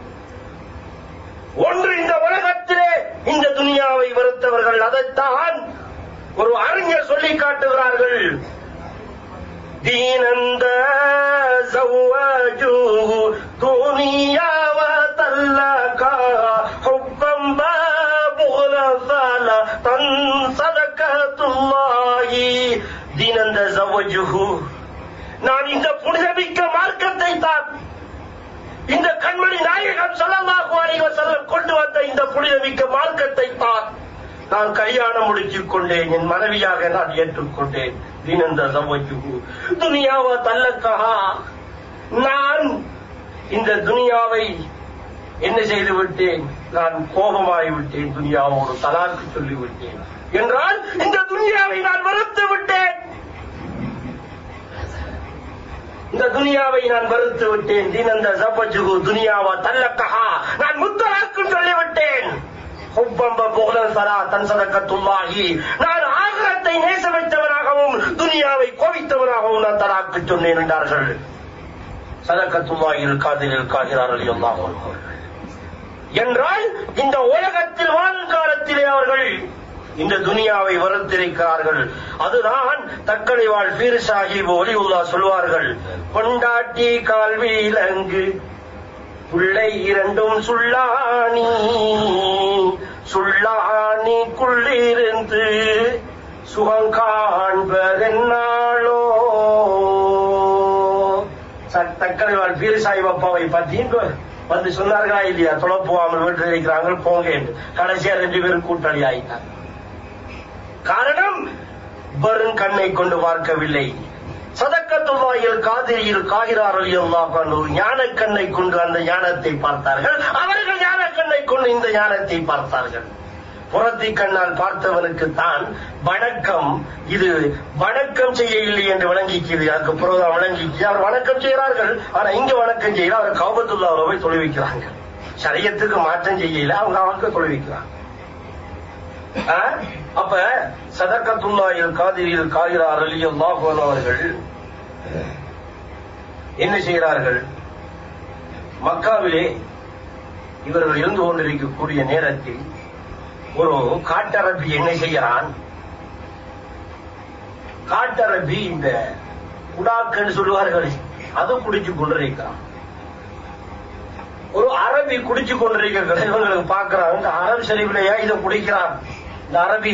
ஒன்று இந்த உலகத்திலே இந்த துனியாவை வெறுத்தவர்கள் அதைத்தான் ஒரு அறிஞர் சொல்லி காட்டுகிறார்கள் دينا زوجوه دنيا وتلقى حبا بغلا فلا صدقة الله دينا زوجوه நான் இந்த புனிதமிக்க மார்க்கத்தை தான் இந்த கண்மணி நாயகம் ஸல்லல்லாஹு அலைஹி வஸல்லம் கொண்டு வந்த இந்த புனிதமிக்க மார்க்கத்தை தான் நான் கல்யாணம் முடிச்சுக் கொண்டேன் என் மனைவியாக நான் ஏற்றுக்கொண்டேன் தீனந்த சமஜுகு துனியாவா தல்லக்கஹா நான் இந்த துனியாவை என்ன செய்து விட்டேன் நான் கோபமாகி விட்டேன் துனியாவோடு தலாக்கு சொல்லி விட்டேன் என்றால் இந்த துனியாவை நான் வெறுத்து விட்டேன் இந்த துனியாவை நான் வெறுத்து விட்டேன் தீனந்த சபஜுகு துனியாவா தல்லக்கஹா நான் முத்தலாக்கு சொல்லிவிட்டேன் ஹுப்பம்ப புகழன் சலா தன் சதக்கத்துள்ளாகி நான் ஆகரத்தை நேச வைத்தவனாகவும் துனியாவை கோவித்தவனாகவும் நான் தலாக்கு சொன்னேன் என்றார்கள் சதக்கத்துள்ளாயில் காதில் காகிறார்கள் எல்லாம் என்றால் இந்த உலகத்தில் வாழும் காலத்திலே அவர்கள் இந்த துனியாவை வெறுத்திருக்கிறார்கள் அதுதான் தக்கலை வாழ் பீர் சாஹிப் ஒலிவுல்லா சொல்வார்கள் கொண்டாட்டி கால்விலங்கு பிள்ளை இரண்டும் சுள்ளானி சுள்ளானிக்குள்ளிருந்து சுகங்காண்பதென்னாளோ தக்கரைவாள் பீர் சாய்பாப்பாவை பத்தி வந்து சொன்னார்களா இல்லையா தொலை போகாமல் வீட்டில் இருக்கிறாங்க போங்க என்று கடைசியா ரெண்டு பேரும் கூட்டாளி ஆயிட்டார் காரணம் வெறும் கண்ணை கொண்டு பார்க்கவில்லை சதக்கத்துவாயில் காதிரியில் காகிறார் அல்லாஹ் ஞான கண்ணை கொண்டு அந்த ஞானத்தை பார்த்தார்கள் அவர்கள் ஞான கண்ணை கொண்டு இந்த ஞானத்தை பார்த்தார்கள் புறத்தி கண்ணால் பார்த்தவனுக்கு தான் வணக்கம் இது வணக்கம் செய்ய இல்லை என்று விளங்கிக்கிறது அதுக்கு புறதான் விளங்கிச்சு அவர் வணக்கம் செய்கிறார்கள் ஆனா இங்க வணக்கம் செய்யல அவர் கௌபத்துல்லாவை போய் தொலைவிக்கிறாங்க சரியத்துக்கு மாற்றம் செய்யல அவங்க அவனுக்கு தொலைவிக்கிறாங்க அப்ப சதக்கத்துல்லாயில் காதிரியில் காகிறார் அலி அல்லாஹ் அவர்கள் என்ன செய்கிறார்கள் மக்காவிலே இவர்கள் இருந்து கொண்டிருக்கக்கூடிய நேரத்தில் ஒரு காட்டரபி என்ன செய்கிறான் காட்டரபி இந்த குடாக்கன்னு சொல்லுவார்கள் அது குடிச்சு கொண்டிருக்கிறான் ஒரு அரபி குடிச்சு கொண்டிருக்கிற இவங்களுக்கு பார்க்கிறாங்க இந்த அரபி சரிவிலையா இதை குடிக்கிறான் இந்த அரபி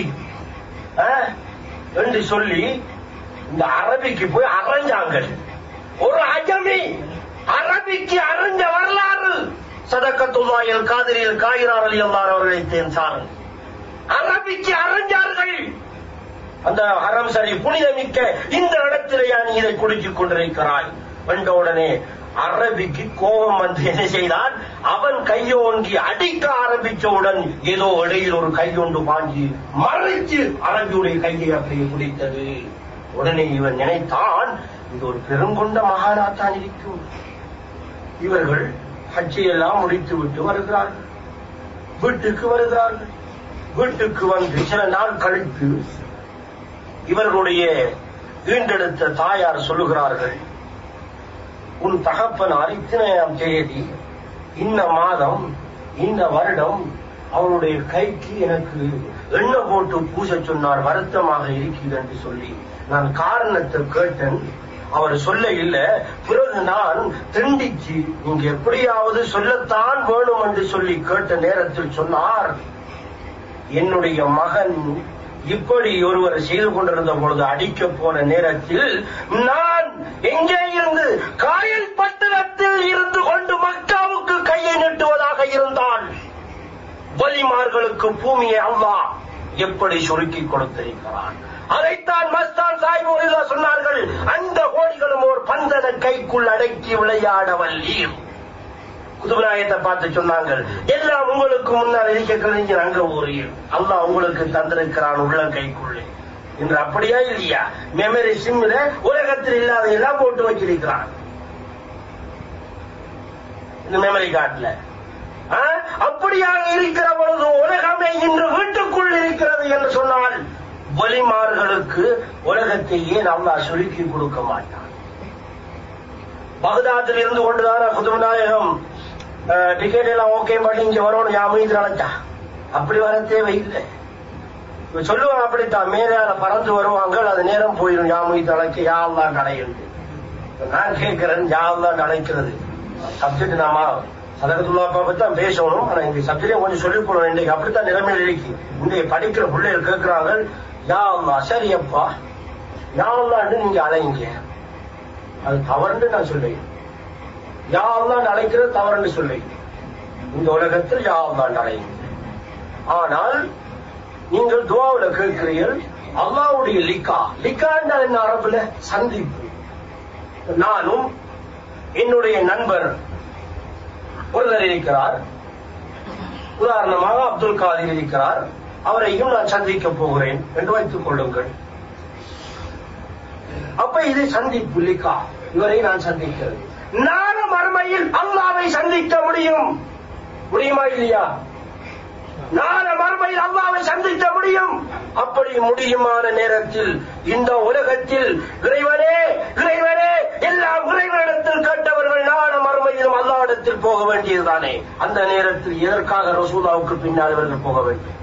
என்று சொல்லி இந்த அரபிக்கு போய் அரைஞ்சாங்க ஒரு அஜமி அரபிக்கு அரைஞ்ச வரலாறு சதக்கத்துவாயில் காதிரியில் காயிறார் அலி அல்லார் அவர்களை தேர்ந்தார்கள் அரபிக்கு அரைஞ்சார்கள் அந்த அறம் சரி புனிதமிக்க இந்த இடத்திலேயா நீ இதை குடித்துக் கொண்டிருக்கிறாய் வந்த உடனே அரபிக்கு கோபம் வந்து என்ன செய்தான் அவன் கையோங்கி அடிக்க ஆரம்பித்தவுடன் ஏதோ இடையில் ஒரு கையொண்டு வாங்கி மறைச்சு அரபியுடைய கையை அப்படியே குடித்தது உடனே இவன் நினைத்தான் இது ஒரு பெருங்கொண்ட மகாராத்தான் இருக்கும் இவர்கள் ஹஜ்ஜையெல்லாம் முடித்து விட்டு வருகிறார்கள் வீட்டுக்கு வருகிறார்கள் வீட்டுக்கு வந்து சில நாள் கழித்து இவர்களுடைய ஈண்டெடுத்த தாயார் சொல்லுகிறார்கள் உன் தகப்பனார் இத்தனையாம் தேதி இந்த மாதம் இந்த வருடம் அவருடைய கைக்கு எனக்கு எண்ணெய் போட்டு பூச சொன்னார் வருத்தமாக இருக்கிறது என்று சொல்லி நான் காரணத்தை கேட்டேன் அவர் சொல்ல இல்ல பிறகு நான் திண்டிச்சு நீங்க எப்படியாவது சொல்லத்தான் வேணும் என்று சொல்லி கேட்ட நேரத்தில் சொன்னார் என்னுடைய மகன் இப்படி ஒருவர் செய்து கொண்டிருந்த பொழுது அடிக்க போன நேரத்தில் நான் எங்கே இருந்து காயல் பட்டணத்தில் இருந்து கொண்டு மக்காவுக்கு கையை நீட்டுவதாக இருந்தால் வலிமார்களுக்கு பூமியை அல்லா எப்படி சுருக்கி கொடுத்திருக்கிறான் அதைத்தான் மஸ்தான் சாய்பு சொன்னார்கள் அந்த கோடிகளும் ஒரு பந்தன கைக்குள் அடக்கி விளையாட வல்லீர் குதுபராயத்தை பார்த்து சொன்னாங்க எல்லாம் உங்களுக்கு முன்னால் இருக்கிறது அங்க ஒரு அல்லா உங்களுக்கு தந்திருக்கிறான் உள்ள கைக்குள்ளே என்று அப்படியா இல்லையா மெமரி சிம்ல உலகத்தில் இல்லாத எல்லாம் போட்டு வச்சிருக்கிறான் இந்த மெமரி கார்டுல அப்படியாக இருக்கிற பொழுது உலகமே இன்று வீட்டுக்குள் இருக்கிறது என்று சொன்னால் வலிமார்களுக்கு உலகத்தை ஏன் அல்லா சுருக்கி கொடுக்க மாட்டான் பகதாத்தில் இருந்து கொண்டுதான புதுநாயகம் டிக்கெட் எல்லாம் ஓகே பண்ணி இங்க வரணும் யா மீது நினைச்சா அப்படி வர தேவையில்லை சொல்லுவாங்க அப்படித்தான் மேலால பறந்து வருவாங்க அது நேரம் போயிடும் யா மீது அழைக்க யாவெல்லாம் அடையுது நான் கேட்கிறேன் யாவெல்லாம் அழைக்கிறது சப்ஜெக்ட் நாம சதகத்துல்லாப்பா பத்தி தான் பேசணும் ஆனா இந்த சப்ஜெக்டே கொஞ்சம் சொல்லிக் கொடுக்கணும் இன்னைக்கு அப்படித்தான் நிலைமையில் இருக்கு இன்றைய படிக்கிற பிள்ளைகள் கேட்கிறாங்க யா அல்லா சரி அப்பா யா அல்லான்னு நீங்க அலைங்க அது தவறுன்னு நான் சொல்லுவேன் யா அல்லான்னு அழைக்கிறது தவறுன்னு சொல்லுவேன் இந்த உலகத்தில் யா அல்லான்னு அலைங்க ஆனால் நீங்கள் துவாவுல கேட்கிறீர்கள் அல்லாவுடைய லிக்கா லிக்காண்டா என்ன அரபுல சந்திப்பு நானும் என்னுடைய நண்பர் ஒருவர் இருக்கிறார் உதாரணமாக அப்துல் காதிர் இருக்கிறார் அவரையும் நான் சந்திக்க போகிறேன் என்று வைத்துக் கொள்ளுங்கள் அப்ப இது சந்திப்பு லிக்கா இவரை நான் சந்திக்கிறது நான மறுமையில் அல்லாவை சந்திக்க முடியும் முடியுமா இல்லையா நான மறுமையில் அல்லாவை சந்திக்க முடியும் அப்படி முடியுமான நேரத்தில் இந்த உலகத்தில் இறைவனே இறைவனே எல்லாம் இறைவனிடத்தில் கேட்டவர்கள் நான மறுமையிலும் அல்லாவிடத்தில் போக வேண்டியதுதானே அந்த நேரத்தில் எதற்காக ரசூலாவுக்கு பின்னால் இவர்கள் போக வேண்டும்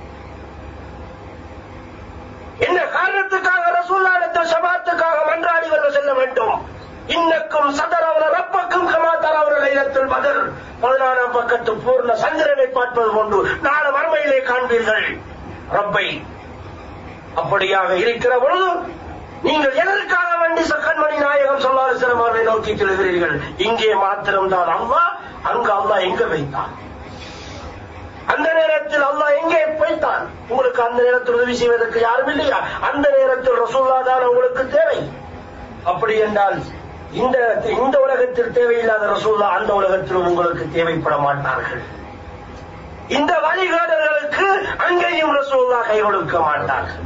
என்ன காரணத்துக்காக ரசூல்லாடத்தில் சபாத்துக்காக மன்றாடி இவர்கள் செல்ல வேண்டும் இன்னக்கும் சதரவர ரப்பக்கும் கமாத்தார் அவர்கள் லைலத்துல் பதர் பதினாறாம் பக்கத்து பூர்ண சந்திரனை பார்ப்பது போன்று நாளை மறுமையிலே காண்பீர்கள் ரப்பை அப்படியாக இருக்கிற பொழுது நீங்கள் எதற்காக வேண்டி சக்கன்மணி நாயகம் சொல்லாறு சிரமாவை நோக்கி செல்கிறீர்கள் இங்கே மாத்திரம்தான் அல்லாஹ் அங்கு அல்லாஹ் எங்க வைத்தான் அந்த நேரத்தில் அல்லாஹ் எங்கே வைத்தான் உங்களுக்கு அந்த நேரத்தில் உதவி செய்வதற்கு யாரும் இல்லையா அந்த நேரத்தில் ரசூல்லா தான் உங்களுக்கு தேவை அப்படி என்றால் இந்த இந்த உலகத்தில் தேவையில்லாத ரசூல்லா அந்த உலகத்திலும் உங்களுக்கு தேவைப்பட மாட்டார்கள் இந்த வழிகாடர்களுக்கு அங்கேயும் ரசூல்லா கை கொடுக்க மாட்டார்கள்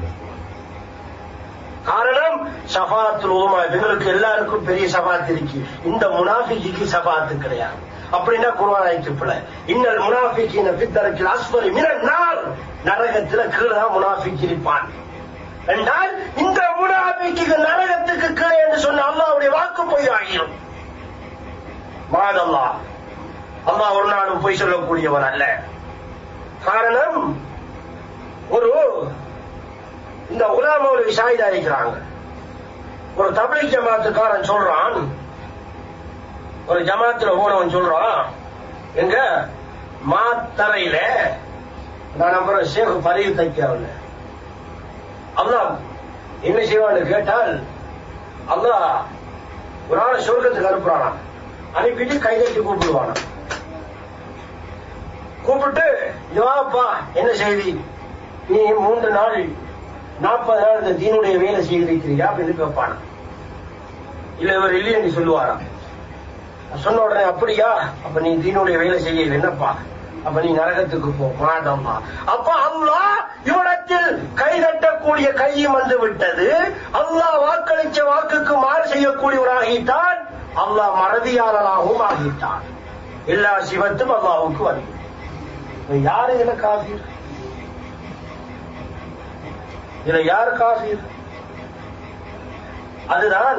காரணம் சபாத்தில் உமா இவங்களுக்கு எல்லாருக்கும் பெரிய சபாத் இருக்கு இந்த முனாஃபிக்கு சபாத்து கிடையாது அப்படின்னா குர்ஆன் ஆயிட்டுப்பல இன்னல் முனாஃபிக்கின பித்தரக்கில் அஸ்வரி மினன் நார் நரகத்துல கீழே முனாஃபிக் இருப்பான் என்றால் இந்த முனாஃபிக்கு நரகத்துக்கு கீழே என்று சொன்ன அல்லாவுடைய வாக்கு பொய் ஆகிரும் மாதல்லா அல்லாஹ் ஒரு நாளும் பொய் சொல்லக்கூடியவர் அல்ல காரணம் ஒரு இந்த உலாமௌலவி ஷாயிதா இருக்கிறாங்க ஒரு தபிலிக் ஜமாத்துக்காரன் சொல்றான் ஒரு ஜமாத்துல போனவன் சொல்றான் எங்க மாத்தரையில நான் நம்புறேன் ஷேக் பதிவு தைக்கவில்லை அல்லாஹ் என்ன செய்வான்னு கேட்டால் அல்லாஹ் ஒரு ஆள் சொர்க்கத்துக்கு அனுப்புறானா அனுப்பிட்டு கைதட்டி கூப்பிடுவானா கூப்பிட்டு வாப்பா என்ன செய்தி நீ மூன்று நாள் நாற்பது நாள் இந்த தீனுடைய வேலை செய்திருக்கிறியா அப்படின்னு கேட்பானா இல்ல இவர் இல்லையென்று சொல்லுவாராம் சொன்ன உடனே அப்படியா அப்ப நீ தீனுடைய வேலை செய்ய என்னப்பா அப்ப நீ நரகத்துக்கு போ மாட்டம்மா அப்ப அல்லாஹ் இவனத்தில் கை தட்டக்கூடிய கையும் வந்து விட்டது அல்லாஹ் வாக்களிச்ச வாக்குக்கு மாறு செய்யக்கூடியவராகிட்டான் அல்லாஹ் மறதியாளராகவும் ஆகிட்டான் எல்லா சிவத்தும் அல்லாஹுக்கு வந்து யாரு இதுல காபீர் இதுல யார் காபீர் அதுதான்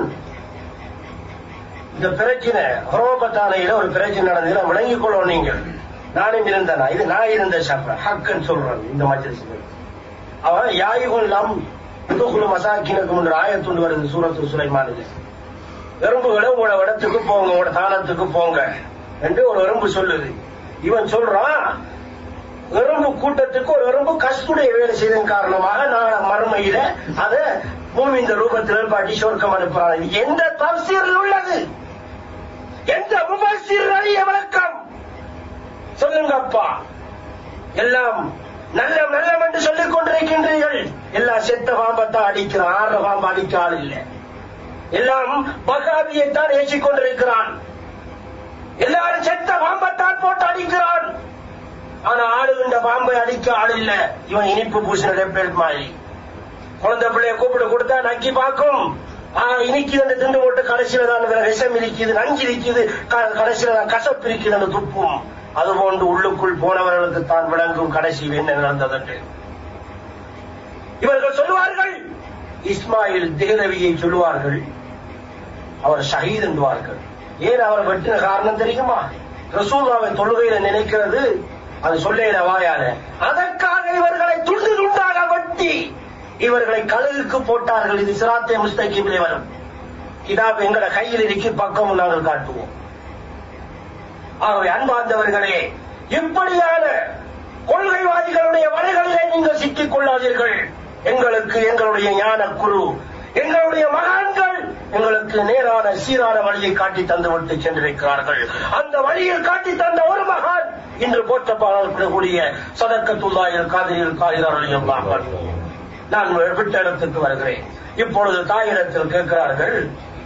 இந்த பிரச்சனை ஹரோபத்தானையில ஒரு பிரச்சனை நடந்தது விளங்கிக் கொள்ளும் நீங்கள் நானும் இருந்தேனா இது நான் இருந்த சப்ர ஹக்குன்னு சொல்றேன் இந்த மஜ்லிஸ்ல அவன் யாயுகுல்லாம் புதுகுழு மசாக்கினுக்கு முன் ஆயத்துண்டு வருது சூரத்து சுலைமானில் எறும்புகளை உங்களோட இடத்துக்கு போங்க உங்களோட தானத்துக்கு போங்க என்று ஒரு எறும்பு சொல்லுது இவன் சொல்றான் எறும்பு கூட்டத்துக்கு ஒரு எறும்பு கஸ்துடைய வேலை செய்ததன் காரணமாக நான் மறுமையில அத பூமி இந்த ரூபத்தில் பாட்டி சொர்க்கம் அனுப்புறான் இது எந்த தப்சீரில் உள்ளது எந்த முபசீர் அழிய விளக்கம் சொல்லுங்க அப்பா எல்லாம் நல்ல நல்லம் என்று சொல்லிக் கொண்டிருக்கின்றீர்கள் எல்லாம் செத்த பாம்பத்தான் அடிக்கிறான் ஆற பாம்பு அடிக்க ஆள் இல்லை எல்லாம் பகாவியைத்தான் ஏற்றிக் கொண்டிருக்கிறான் எல்லாரும் செத்த பாம்பத்தான் போட்டு அடிக்கிறான் ஆனா ஆளுகின்ற பாம்பை அடிக்க ஆள் இல்ல இவன் இனிப்பு பூசின லெப்பேட் மாதிரி குழந்தை பிள்ளைய கூப்பிட்டு கொடுத்தா நக்கி பார்க்கும் ஆஹ் இனிக்குது அந்த திண்டு போட்டு கடைசியில தான் இதுல விஷம் இருக்குது நஞ்சு இருக்குது க- கடைசியில தான் கசப்பு இருக்குது அந்த துப்பும் அதுபோன்று உள்ளுக்குள் போனவர்களுக்கு தான் விளங்கும் கடைசி என்ன நடந்ததென்று இவர்கள் சொல்லுவார்கள் இஸ்மாயில் தேரவியை சொல்லுவார்கள் அவர் ஷஹீத் என்பார்கள் ஏன் அவர் வெட்டின காரணம் தெரியுமா ரசூல்லாவை தொழுகையில நினைக்கிறது அது சொல்லேன வாயால அதற்காக இவர்களை துண்டு துண்டாக வெட்டி இவர்களை கழுகுக்கு போட்டார்கள் இது சிராத்தே முஸ்தகிபிலே வரும் கிதாப் எங்கட கையில் இருக்கு பக்கம் நாங்கள் காட்டுவோம் ஆகவே அன்பார்ந்தவர்களே இப்படியான கொள்கைவாதிகளுடைய வலைகளிலே நீங்கள் சிக்கிக் கொள்ளாதீர்கள் எங்களுக்கு எங்களுடைய ஞான குரு எங்களுடைய மகான்கள் எங்களுக்கு நேரான சீரான வழியை காட்டி தந்து விட்டு சென்றிருக்கிறார்கள் அந்த வழியில் காட்டி தந்த ஒரு மகான் இன்று போற்றப்படக்கூடிய சதக்கத்துள்ளாயில் காதிரியில் காதிராரையும் நான் விட்ட இடத்துக்கு வருகிறேன் இப்பொழுது தாயிடத்தில் கேட்கிறார்கள்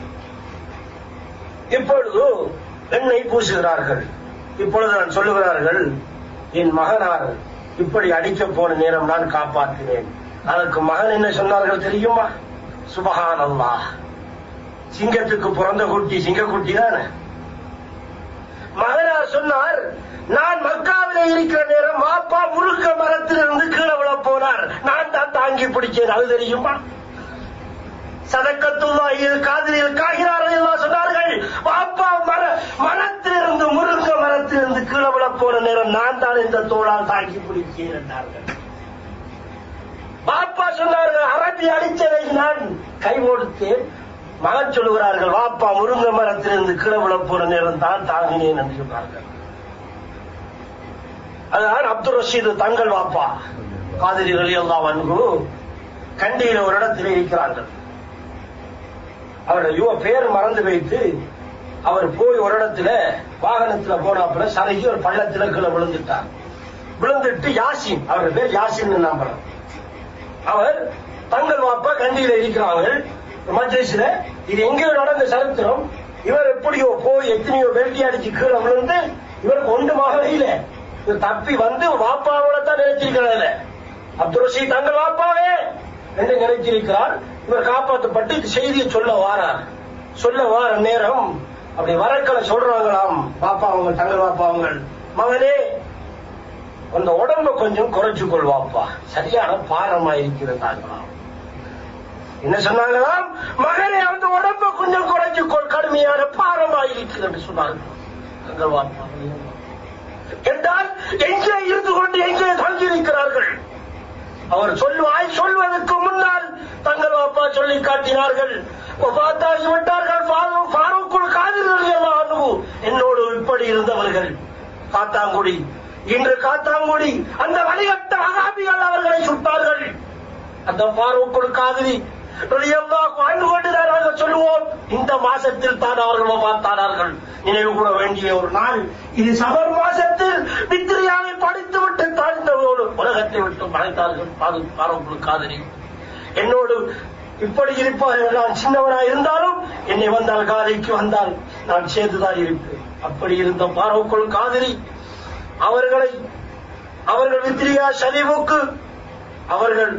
இப்பொழுது எண்ணெய் பூசுகிறார்கள் இப்பொழுது நான் சொல்லுகிறார்கள் என் மகனார் இப்படி அடிக்க போன நேரம் நான் காப்பாற்றினேன் அதற்கு மகன் என்ன சொன்னார்கள் தெரியுமா சுபஹான் அல்லாஹ் சிங்கத்துக்கு பிறந்த குட்டி சிங்கக்குட்டி தானே மகனார் சொன்னார் நான் மக்காவிலே இருக்கிற நேரம் மாப்பா முருக்க மரத்திலிருந்து கீழே விழ போனார் நான் தான் தாங்கி பிடிச்சேன் அது தெரியுமா சதக்கத்துள்ளாயில் காதிரியில் காகிறார்கள் எல்லாம் சொன்னார்கள் பாப்பா மர மரத்திலிருந்து முருங்க மரத்திலிருந்து கீழே விழ போன நேரம் நான் தான் இந்த தோளால் தாங்கி பிடிச்சேன் என்றார்கள் பாப்பா சொன்னார்கள் அரபி அடித்ததை நான் கை கொடுத்தேன் மகன் சொல்லுகிறார்கள் வாப்பா முருங்க மரத்திலிருந்து கீழே விழப் போற நேரம் தான் தாங்கினேன் என்று சொன்னார்கள் அதுதான் அப்துல் ரஷீது தங்கள் வாப்பா காதிரி அலி அல்லா வன்கு கண்டியில ஒரு இடத்தில் இருக்கிறார்கள் அவருடைய யுவ பேர் மறந்து வைத்து அவர் போய் ஒரு இடத்துல வாகனத்துல போனாப்புல சரகி ஒரு பள்ளத்துல கீழே விழுந்துட்டார் விழுந்துட்டு யாசின் அவர் பேர் யாசின் நம்புறோம் அவர் தங்கள் வாப்பா கண்டியில இருக்கிறாங்க மஜ்லிஸ்ல இது எங்கேயோ நடந்த சரித்திரம் இவர் எப்படியோ போய் எத்தனையோ வெட்டி அடிச்சு கீழே விழுந்து இவருக்கு ஒன்றுமாக இல்ல இவர் தப்பி வந்து வாப்பாவோட தான் நினைச்சிருக்கிறார் அப்துல் ரஷீத் தங்கள் வாப்பாவே என்று நினைச்சிருக்கிறார் இவர் காப்பாற்றப்பட்டு இந்த செய்தியை சொல்ல வாரார் சொல்ல வார நேரம் அப்படி வரக்களை சொல்றாங்களாம் பாப்பா அவங்க தங்கள் பாப்பா அவங்க மகனே அந்த உடம்ப கொஞ்சம் குறைச்சு கொள்வாப்பா சரியான பாரமா இருக்கிறதாங்களாம் என்ன சொன்னாங்களாம் மகனே அந்த உடம்ப கொஞ்சம் குறைச்சு கொள் கடுமையான பாரமா இருக்கிறது என்று சொன்னார்கள் தங்கள் வாப்பா என்றால் எங்கே இருந்து கொண்டு எங்கே தங்கியிருக்கிறார்கள் அவர் சொல்லுவாய் சொல்வதற்கு முன்னால் தங்கள் அப்பா சொல்லி காட்டினார்கள் பார்த்தாகி விட்டார்கள் ஃபாரூக்குள் காதிர்கள் எல்லாம் என்னோடு இப்படி இருந்தவர்கள் காத்தாங்குடி இன்று காத்தாங்குடி அந்த வழிகட்ட அகாபிகள் அவர்களை சுட்டார்கள் அந்த ஃபாரூக்குள் காதிரி வாழ்ந்து கொண்டுதான் சொல்லுவோம் இந்த மாசத்தில் தான் அவர்கள் பார்த்தார்கள் நினைவு கூட வேண்டிய ஒரு நாள் இது சபர் மாசத்தில் வித்திரியாவை படித்து விட்டு தாழ்ந்தவரோடு உலகத்தை விட்டு மறைத்தார்கள் பாரம்பரிய காதலி என்னோடு இப்படி இருப்பார்கள் நான் சின்னவனாய் இருந்தாலும் என்னை வந்தால் காதைக்கு வந்தால் நான் சேர்ந்துதான் இருப்பேன் அப்படி இருந்த பாரவுக்குள் காதலி அவர்களை அவர்கள் வித்திரியா சரிவுக்கு அவர்கள்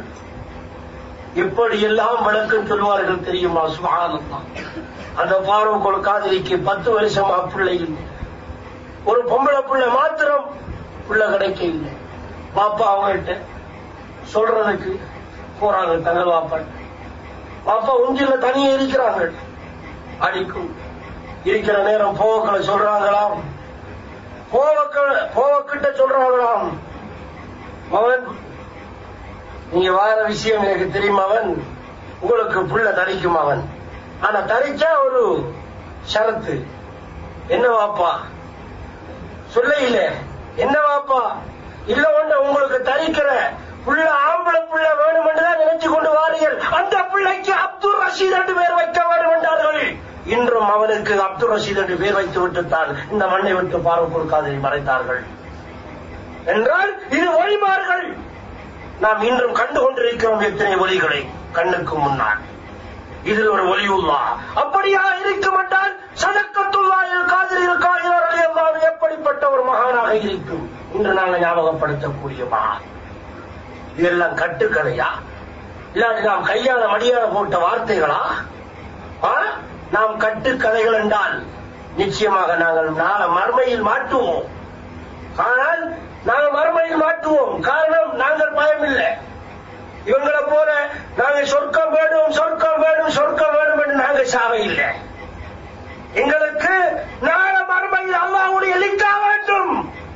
எப்படி எல்லாம் விளக்கம் சொல்வார்கள் தெரியுமா சுகானந்தான் அந்த பாரவுக்குள் காதலிக்கு பத்து வருஷமா பிள்ளை இல்லை ஒரு பொம்பளை பிள்ளை மாத்திரம் பிள்ளை கிடைக்க இல்லை பாப்பா அவங்கள்ட்ட சொல்றதுக்கு போறாங்க தங்கள் பாப்பாட்ட பாப்பா உஞ்சில தனியே இருக்கிறாங்க அடிக்கும் இருக்கிற நேரம் போவக்களை சொல்றாங்களாம் போவக்கள் போவக்கிட்ட சொல்றாங்களாம் மகன் நீங்க வார விஷயம் எனக்கு தெரியும் அவன் உங்களுக்கு புள்ள தரிக்கும் அவன் ஆனா தரிச்சா ஒரு ஷரத்து என்ன வாப்பா சொல்ல இல்ல என்ன வாப்பா இல்ல ஒண்ணு உங்களுக்கு தரிக்கிற புள்ள ஆம்பளை புள்ள வேணும் என்றுதான் நினைச்சு கொண்டு வாரீர்கள் அந்த பிள்ளைக்கு அப்துல் ரஷீத் என்று பேர் வைக்க வேண்டும் என்றார்கள் இன்றும் அவனுக்கு அப்துல் ரஷீத் என்று பேர் வைத்து விட்டுத்தான் இந்த மண்ணை விட்டு பார்வை கொடுக்காததை மறைத்தார்கள் என்றால் இது ஒளிமார்கள் நாம் இன்றும் கண்டு கொண்டிருக்கிறோம் எத்தனை ஒலிகளை கண்ணுக்கு முன்னால் இதில் ஒரு ஒலியுள்ளா அப்படியா இருக்க மாட்டால் சதக்கத்துள்ளாயில் காதிரில் காயிலார் அலியல்லாது எப்படிப்பட்ட ஒரு மகானாக இருக்கும் இன்று நாங்கள் ஞாபகப்படுத்தக்கூடிய மகான் இதெல்லாம் கட்டுக்கதையா இல்லாட்டி நாம் கையால மடியால போட்ட வார்த்தைகளா ஆ? நாம் கட்டுக்கதைகள் என்றால் நிச்சயமாக நாங்கள் நாளை மறுமையில் மாட்டுவோம் ஆனால் நாங்கள் மறுமையில் மாட்டுவோம் காரணம் நாங்கள் பயமில்லை இவங்களை போல நாங்கள் சொர்க்கம் வேணும் சொர்க்கம் வேணும் சொர்க்கம் வேணும் என்று நாங்கள் சாவை இல்லை எங்களுக்கு நாளை மறுமையில் அல்லாஹ்வுடைய லிக்கா வேண்டும்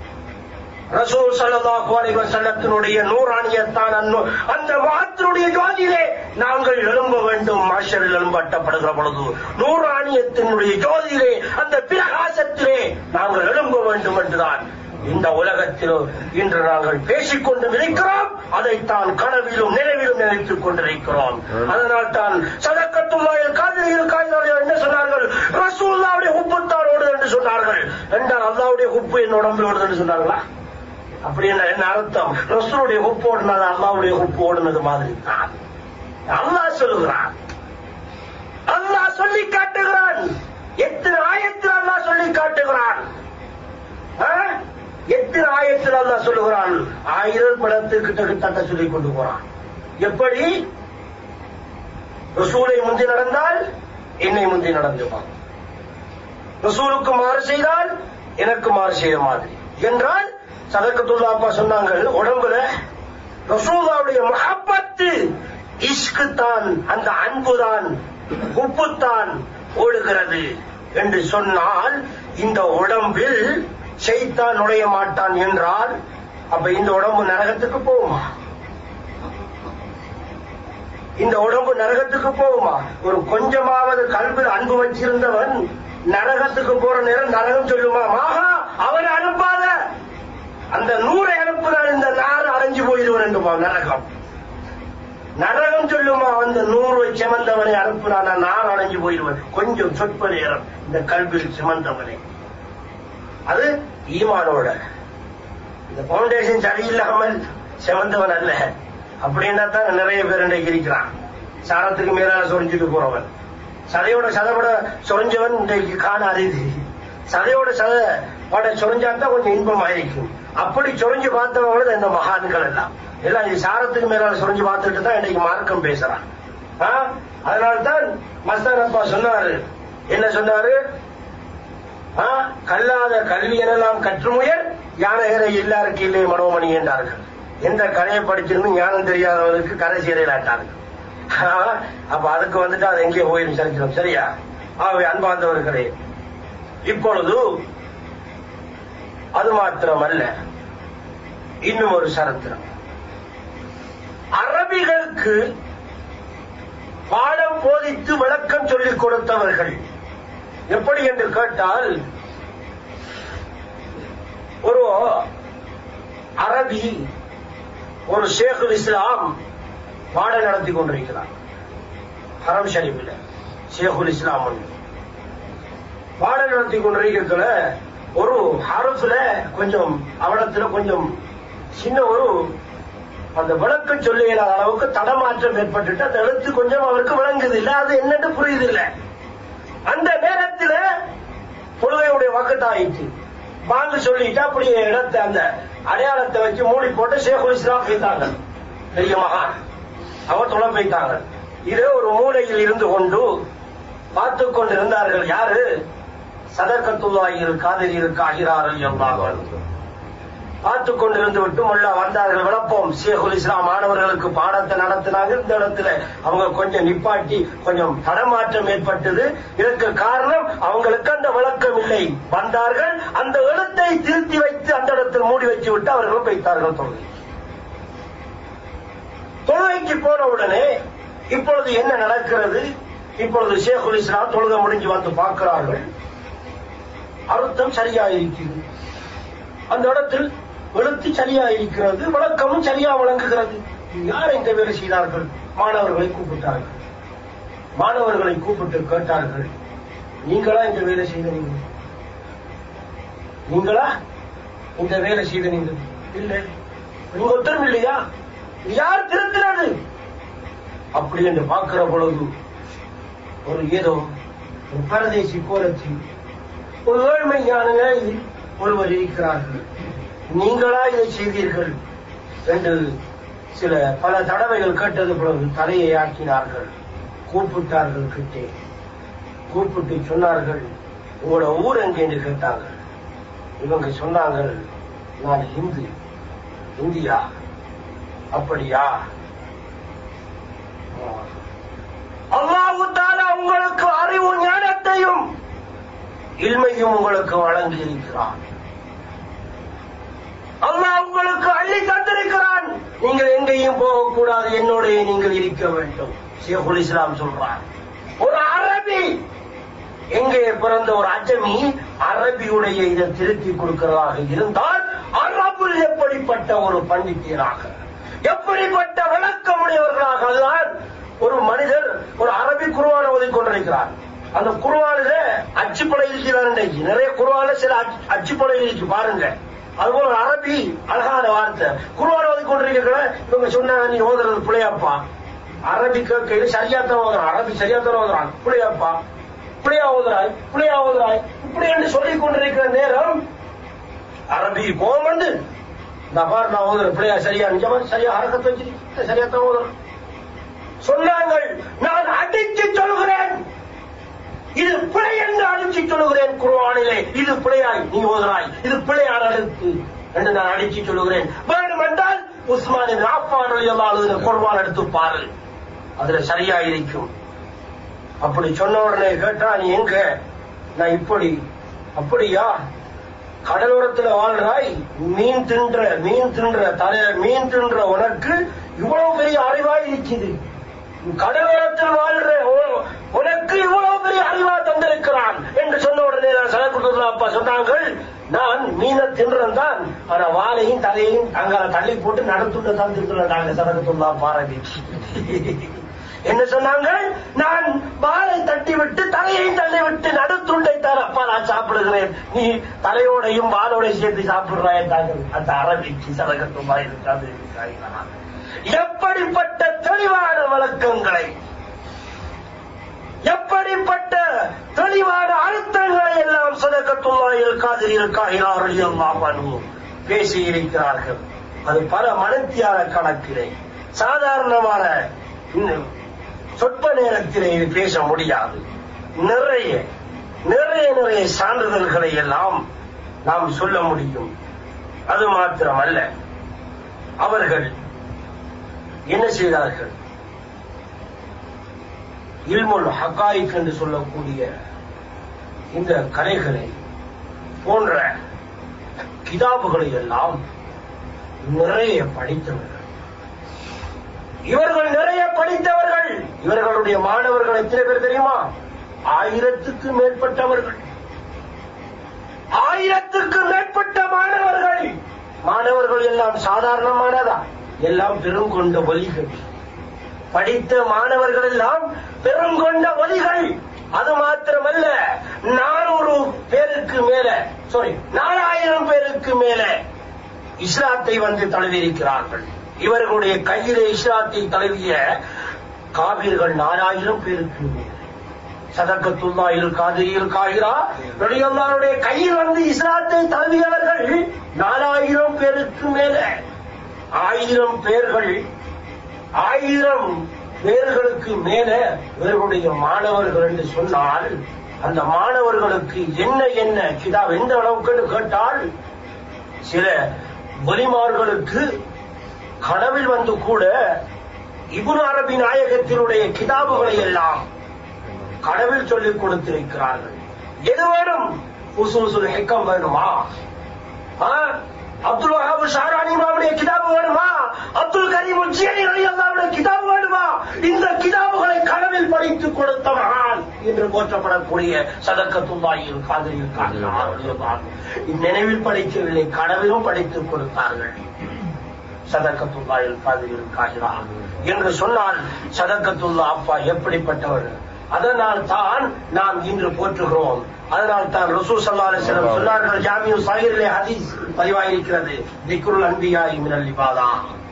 ரசூல் ஸல்லல்லாஹு அலைஹி வஸல்லத்தினுடைய நூறாணியத்தான் அன்னு அந்த மகத்தினுடைய ஜோதியிலே நாங்கள் எழும்ப வேண்டும் மாஷரில் எழும்பட்டப்படுகிற பொழுது நூறாணியத்தினுடைய ஜோதியிலே அந்த பிரகாசத்திலே நாங்கள் எழும்ப வேண்டும் என்றுதான் இந்த உலகத்தில் இன்று நாங்கள் பேசிக் கொண்டு இருக்கிறோம் அதைத்தான் கனவிலும் நினைவிலும் நினைத்துக் கொண்டிருக்கிறோம் அதனால் தான் சதக்கத்துள்ளாயில் காதலியில் காய்ந்தார்கள் என்ன சொன்னார்கள் ரசூல்லாவுடைய உப்புத்தான் ஓடுது என்று சொன்னார்கள் என்றால் அல்லாவுடைய உப்பு என் உடம்பில் ஓடுது என்று சொன்னார்களா அப்படி என்ன என்ன அர்த்தம் ரசூலுடைய உப்பு ஓடுனது அல்லாவுடைய உப்பு ஓடுனது மாதிரி தான் அல்லாஹ் சொல்லுகிறான் அல்லாஹ் சொல்லி காட்டுகிறான் எத்தனை ஆயத்தில் அல்லாஹ் சொல்லி காட்டுகிறான் ஆ? எத்தனை ஆயத்தில் அல்லாஹ் சொல்லுகிறான் ஆயிரம் படத்து கிட்ட கிட்ட சொல்லி கொண்டு போறான் எப்படி ரசூலை முந்தி நடந்தால் என்னை முந்தி நடந்துவான் ரசூலுக்கு மாறு செய்தால் எனக்கு மாறு செய்த மாதிரி என்றால் சதக்கத்துல்லா அப்பா சொன்னாங்க உடம்புல ரசூலாவுடைய மஹப்பத்து இஷ்கு தான் அந்த அன்புதான் உப்புத்தான் ஓடுகிறது என்று சொன்னால் இந்த உடம்பில் செய்தான் நுழைய மாட்டான் என்றால் அப்ப இந்த உடம்பு நரகத்துக்கு போகுமா இந்த உடம்பு நரகத்துக்கு போகுமா ஒரு கொஞ்சமாவது கல்வியில் அன்பு வச்சிருந்தவன் நரகத்துக்கு போற நேரம் நரகம் சொல்லுமா மாகா அவனை அனுப்பாத அந்த நூறை அனுப்புறான் இந்த நாறு அடைஞ்சு போயிடுவன் என்று நரகம் நரகம் சொல்லுமா அந்த நூறு சுமந்தவனை அனுப்புறானா நான் அடைஞ்சு போயிடுவேன் கொஞ்சம் சொற்ப நேரம் இந்த கல்வியில் சுமந்தவனை அது ஈமானோட இந்த பவுண்டேஷன் சரியில்லாமல் செவந்தவன் அல்ல அப்படின்னா தான் நிறைய பேர் இன்றைக்கு இருக்கிறான் சாரத்துக்கு மேலால சொரிஞ்சுட்டு போறவன் சதையோட சதையோட சொரிஞ்சவன் இன்றைக்கு காண அறியுது சதையோட சதை பட சொரிஞ்சாத்தான் கொஞ்சம் இன்பமாயிருக்கும் அப்படி சொரிஞ்சு பார்த்தவங்களும் இந்த மகான்கள் எல்லாம் எல்லாம் இது சாரத்துக்கு மேலால சொரிஞ்சு பார்த்துட்டு தான் இன்னைக்கு மார்க்கம் பேசுறான் ஆ? அதனால்தான் மஸ்தான் அப்பா சொன்னாரு என்ன சொன்னாரு ஆ? கல்லாத கல்வி எனலாம் கற்றுமுயர் யானகரை எல்லாருக்கு இல்லை மனோமணி என்றார்கள் எந்த கரையை படிச்சிருந்து ஞானம் தெரியாதவருக்கு கரை சீரையிலாட்டார்கள் அப்ப அதுக்கு வந்துட்டு அது எங்கே போயிடும் சரித்திரம் சரியா ஆகவே அன்பார்ந்தவர்களே இப்பொழுது அது மாத்திரமல்ல இன்னும் ஒரு சரித்திரம் அரபிகளுக்கு பாடம் போதித்து விளக்கம் சொல்லிக் கொடுத்தவர்கள் எப்படி என்று கேட்டால் ஒரு அரபி ஒரு ஷேகுல் இஸ்லாம் பாடம் நடத்தி கொண்டிருக்கிறார் ஹரம் ஷரீஃபில் ஷேகுல் இஸ்லாம் ஒன்று பாடம் நடத்தி கொண்டிருக்கல ஒரு ஹரஃப்ல கொஞ்சம் அவடத்துல கொஞ்சம் சின்ன ஒரு அந்த விளக்கம் சொல்ல இயலாத அளவுக்கு தடமாற்றம் ஏற்பட்டுட்டு அந்த எழுத்து கொஞ்சம் அவருக்கு விளங்குது இல்ல அது என்னன்னு புரியுது இல்ல அந்த நேரத்துல தொழுகையுடைய வக்கத்தாயிற்று வாங்க சொல்லிட்டு அப்படியே இடத்தை அந்த அடையாளத்தை வச்சு மூடி போட்டு ஷேகுல் இஸ்லாம் போய்த்தாங்க பெரிய மகான் அவர் தொலை போய்த்தாங்க இது ஒரு மூலையில் இருந்து கொண்டு பார்த்து கொண்டிருந்தார்கள் யாரு சதக்கத்துள்ளாயில் காதலியில் காகிறார்கள் என்றார்கள் பார்த்து கொண்டிருந்து விட்டு முல்லா வந்தார்கள் விளப்போம் ஷேகுல் இஸ்லாம் மாணவர்களுக்கு பாடத்தை நடத்தினாங்க இந்த இடத்துல அவங்க கொஞ்சம் நிப்பாட்டி கொஞ்சம் தடமாற்றம் ஏற்பட்டது இதற்கு காரணம் அவங்களுக்கு அந்த விளக்கம் இல்லை வந்தார்கள் அந்த எழுத்தை திருத்தி வைத்து அந்த இடத்தில் மூடி வச்சு விட்டு அவர்கள் வைத்தார்கள் தொழுகை தொழுகைக்கு போன உடனே இப்பொழுது என்ன நடக்கிறது இப்பொழுது ஷேகுல் இஸ்லாம் தொழுகை முடிஞ்சு வந்து பார்க்கிறார்கள் அர்த்தம் சரியா இருக்கிறது அந்த இடத்தில் எழுத்து சரியா இருக்கிறது விளக்கமும் சரியா வழங்குகிறது யார் இந்த வேலை செய்தார்கள் மாணவர்களை கூப்பிட்டார்கள் மாணவர்களை கூப்பிட்டு கேட்டார்கள் நீங்களா இந்த வேலை செய்தீங்க நீங்களா இந்த வேலை செய்தீங்க இல்லை நீங்க ஒத்தரும் இல்லையா யார் திருத்தினது அப்படி என்று பார்க்கிற பொழுது ஒரு ஏதோ ஒரு பரதேசி கோலத்தி ஒரு ஏழ்மையான நிலையில் ஒருவர் இருக்கிறார்கள் நீங்களா இதை செய்தீர்கள் என்று சில பல தடவைகள் கேட்டது பிறகு தலையை ஆக்கினார்கள் கூப்பிட்டார்கள் கிட்டே கூப்பிட்டு சொன்னார்கள் உங்களோட ஊர் எங்கே என்று கேட்டார்கள் இவங்க சொன்னார்கள் நான் இந்து இந்தியா அப்படியா அல்லாஹு தாலா உங்களுக்கு அறிவு ஞானத்தையும் இல்மையும் உங்களுக்கு வழங்கி இருக்கிறான் அல்லாஹ் உங்களுக்கு அள்ளி தந்திருக்கிறான் நீங்கள் எங்கேயும் போகக்கூடாது என்னோடைய நீங்கள் இருக்க வேண்டும் ஷேகுல் இஸ்லாம் சொல்றார் ஒரு அரபி எங்கே பிறந்த ஒரு அஜமி அரபியுடைய இதை திருத்தி கொடுக்கிறதாக இருந்தால் அரபுல் எப்படிப்பட்ட ஒரு பண்டித்தியராக எப்படிப்பட்ட விளக்கமுடையவர்களாக அதுதான் ஒரு மனிதர் ஒரு அரபி குருவான ஓதி கொண்டிருக்கிறார் அந்த குருவானில அச்சுப்படை இருக்கிறார் இன்றைக்கு நிறைய குருவான சில அச்சு- அச்சுப்படை இருக்கு பாருங்க அதுபோல ஒரு அரபி அழகான வார்த்தை குருவான ஓதி கொண்டிருக்கிற இவங்க சொன்னாங்க நீ ஓதுறது பிள்ளையாப்பா அரபி கேட்கையில சரியாத்தான் ஓதுறான் அரபி சரியாத்தான் ஓதுறான் பிள்ளையாப்பா பிள்ளையா ஓதுறாய் பிள்ளையா ஓதுறாய் இப்படி என்று சொல்லிக் கொண்டிருக்கிற நேரம் அரபி கோபம் வந்து இந்த பாரு நான் ஓதுற பிள்ளையா சரியா இந்த மாதிரி சரியா அரக்கத்தை வச்சிருக்கேன் சரியாத்தான் ஓதுறேன் சொன்னாங்கள் நான் அடித்து சொல்கிறேன் இது பிழை என்று அடிச்சு சொல்லுகிறேன் குர்ஆனிலே இது பிழையாய் நீ ஓதுறாய் இது பிழையான எழுத்து என்று நான் அடிச்சு சொல்லுகிறேன் வேண்டும் என்றால் உஸ்மானின் ஆப்பான் எழுதின குர்ஆன் எடுத்து பாரு அதுல சரியா இருக்கும் அப்படி சொன்ன உடனே கேட்டா நீ எங்க நான் இப்படி அப்படியா கடலோரத்துல வாழ்றாய் மீன் தின்ற மீன் தின்ற தலை மீன் தின்ற உனக்கு இவ்வளவு பெரிய அறிவாய் இருக்குது கடலோரத்தில் வாழ்ற உ- உனக்கு இவ்வளவு பெரிய அறிவா தந்திருக்கிறான் என்று சொன்ன உடனே நான் சலக்குத்துல்லா அப்பா சொன்னார்கள் நான் மீன தின்றன் தான் ஆனா வாழையும் தலையையும் அங்க தள்ளி போட்டு நடத்துள்ள தான் திருத்துறாங்க சலக்குத்துல்லா பாரதி என்ன சொன்னாங்க நான் வாளை தட்டி விட்டு தலையையும் தள்ளி விட்டு நடுத்துண்டை தான் அப்பா நான் சாப்பிடுகிறேன் நீ தலையோடையும் வாளோடையும் சேர்த்து சாப்பிடுறாய் அந்த அரபிக்கு சலகத்துமா இருக்காது எப்படிப்பட்ட தெளிவான வழக்கங்களை எப்படிப்பட்ட தெளிவான அழுத்தங்களை எல்லாம் சதக்கத்துள்ளாயில் காதிரில் காயினார்கள் எல்லாம் பேசி இருக்கிறார்கள் அது பல மனத்தியான கணக்கிலே சாதாரணமான இன்னும் சொற்ப நேரத்திலே இது பேச முடியாது நிறைய நிறைய நிறைய சான்றிதழ்களை எல்லாம் நாம் சொல்ல முடியும் அது மாத்திரமல்ல அவர்கள் என்ன செய்தார்கள் இல்முல் ஹக்காயிக் என்று சொல்லக்கூடிய இந்த கலைகளை போன்ற கிதாபுகளை எல்லாம் நிறைய படித்தவர்கள் இவர்கள் நிறைய படித்தவர்கள் இவர்களுடைய மாணவர்கள் எத்தனை பேர் தெரியுமா ஆயிரத்துக்கு மேற்பட்டவர்கள் ஆயிரத்துக்கு மேற்பட்ட மாணவர்கள் மாணவர்கள் எல்லாம் சாதாரணமானதா எல்லாம் பெருங்கொண்ட ஒலிகள் படித்த மாணவர்கள் எல்லாம் பெருங்கொண்ட ஒலிகள் அது மாத்திரமல்ல நானூறு பேருக்கு மேல சாரி நாலாயிரம் பேருக்கு மேல இஸ்லாத்தை வந்து தழுவியிருக்கிறார்கள் இவர்களுடைய கையிலே இஸ்லாத்தை தழுவிய காவிர்கள் நாலாயிரம் பேருக்கு மேல சதக்கத்துல்லா இல் காதிரியில் காகிறா நடிகல்லாருடைய கையில் வந்து இஸ்லாத்தை தழுவியவர்கள் நாலாயிரம் பேருக்கு மேல ஆயிரம் பேர்கள் ஆயிரம் பேர்களுக்கு மேல இவர்களுடைய மாணவர்கள் என்று சொன்னால் அந்த மாணவர்களுக்கு என்ன என்ன கிதாப் எந்த அளவுக்கு கேட்டால் சில ஒலிமார்களுக்கு கனவில் வந்து கூட இபுன் அரபி நாயகத்தினுடைய கிதாபுகளை எல்லாம் கடவில் சொல்லிக் கொடுத்திருக்கிறார்கள் எது வேணும் உசூசுல் ஹெக்கம் வேணுமா ஆ? அப்துல் வஹாப் ஷாரானி மாவுடைய கிதாபு வேணுமா அப்துல் கரீம் உஜ்ஜியனி ரலியல்லாஹுடைய கிதாபு வேணுமா இந்த கிதாபுகளை கனவில் படித்து கொடுத்த மகான் என்று போற்றப்படக்கூடிய சதக்கத்துல்லாஹில் காதலில் காதலார் நினைவில் படிக்கவில்லை கனவிலும் படித்துக் கொடுத்தார்கள் சதக்கத்துல்லாஹில் காதலில் காதலார் என்று சொன்னால் சதக்கத்துல்லா அப்பா எப்படிப்பட்டவர் அதனால் தான் நாம் இன்று போற்றுகிறோம் அதனால் தான் ரசூல் ஸல்லல்லாஹு அலைஹி வஸல்லம் சொன்னார்கள் ஜாமியு சாஹிரிலே ஹதீஸ் பதிவாயிருக்கிறது திக்ருல் அன்பியா மினல் இபாதா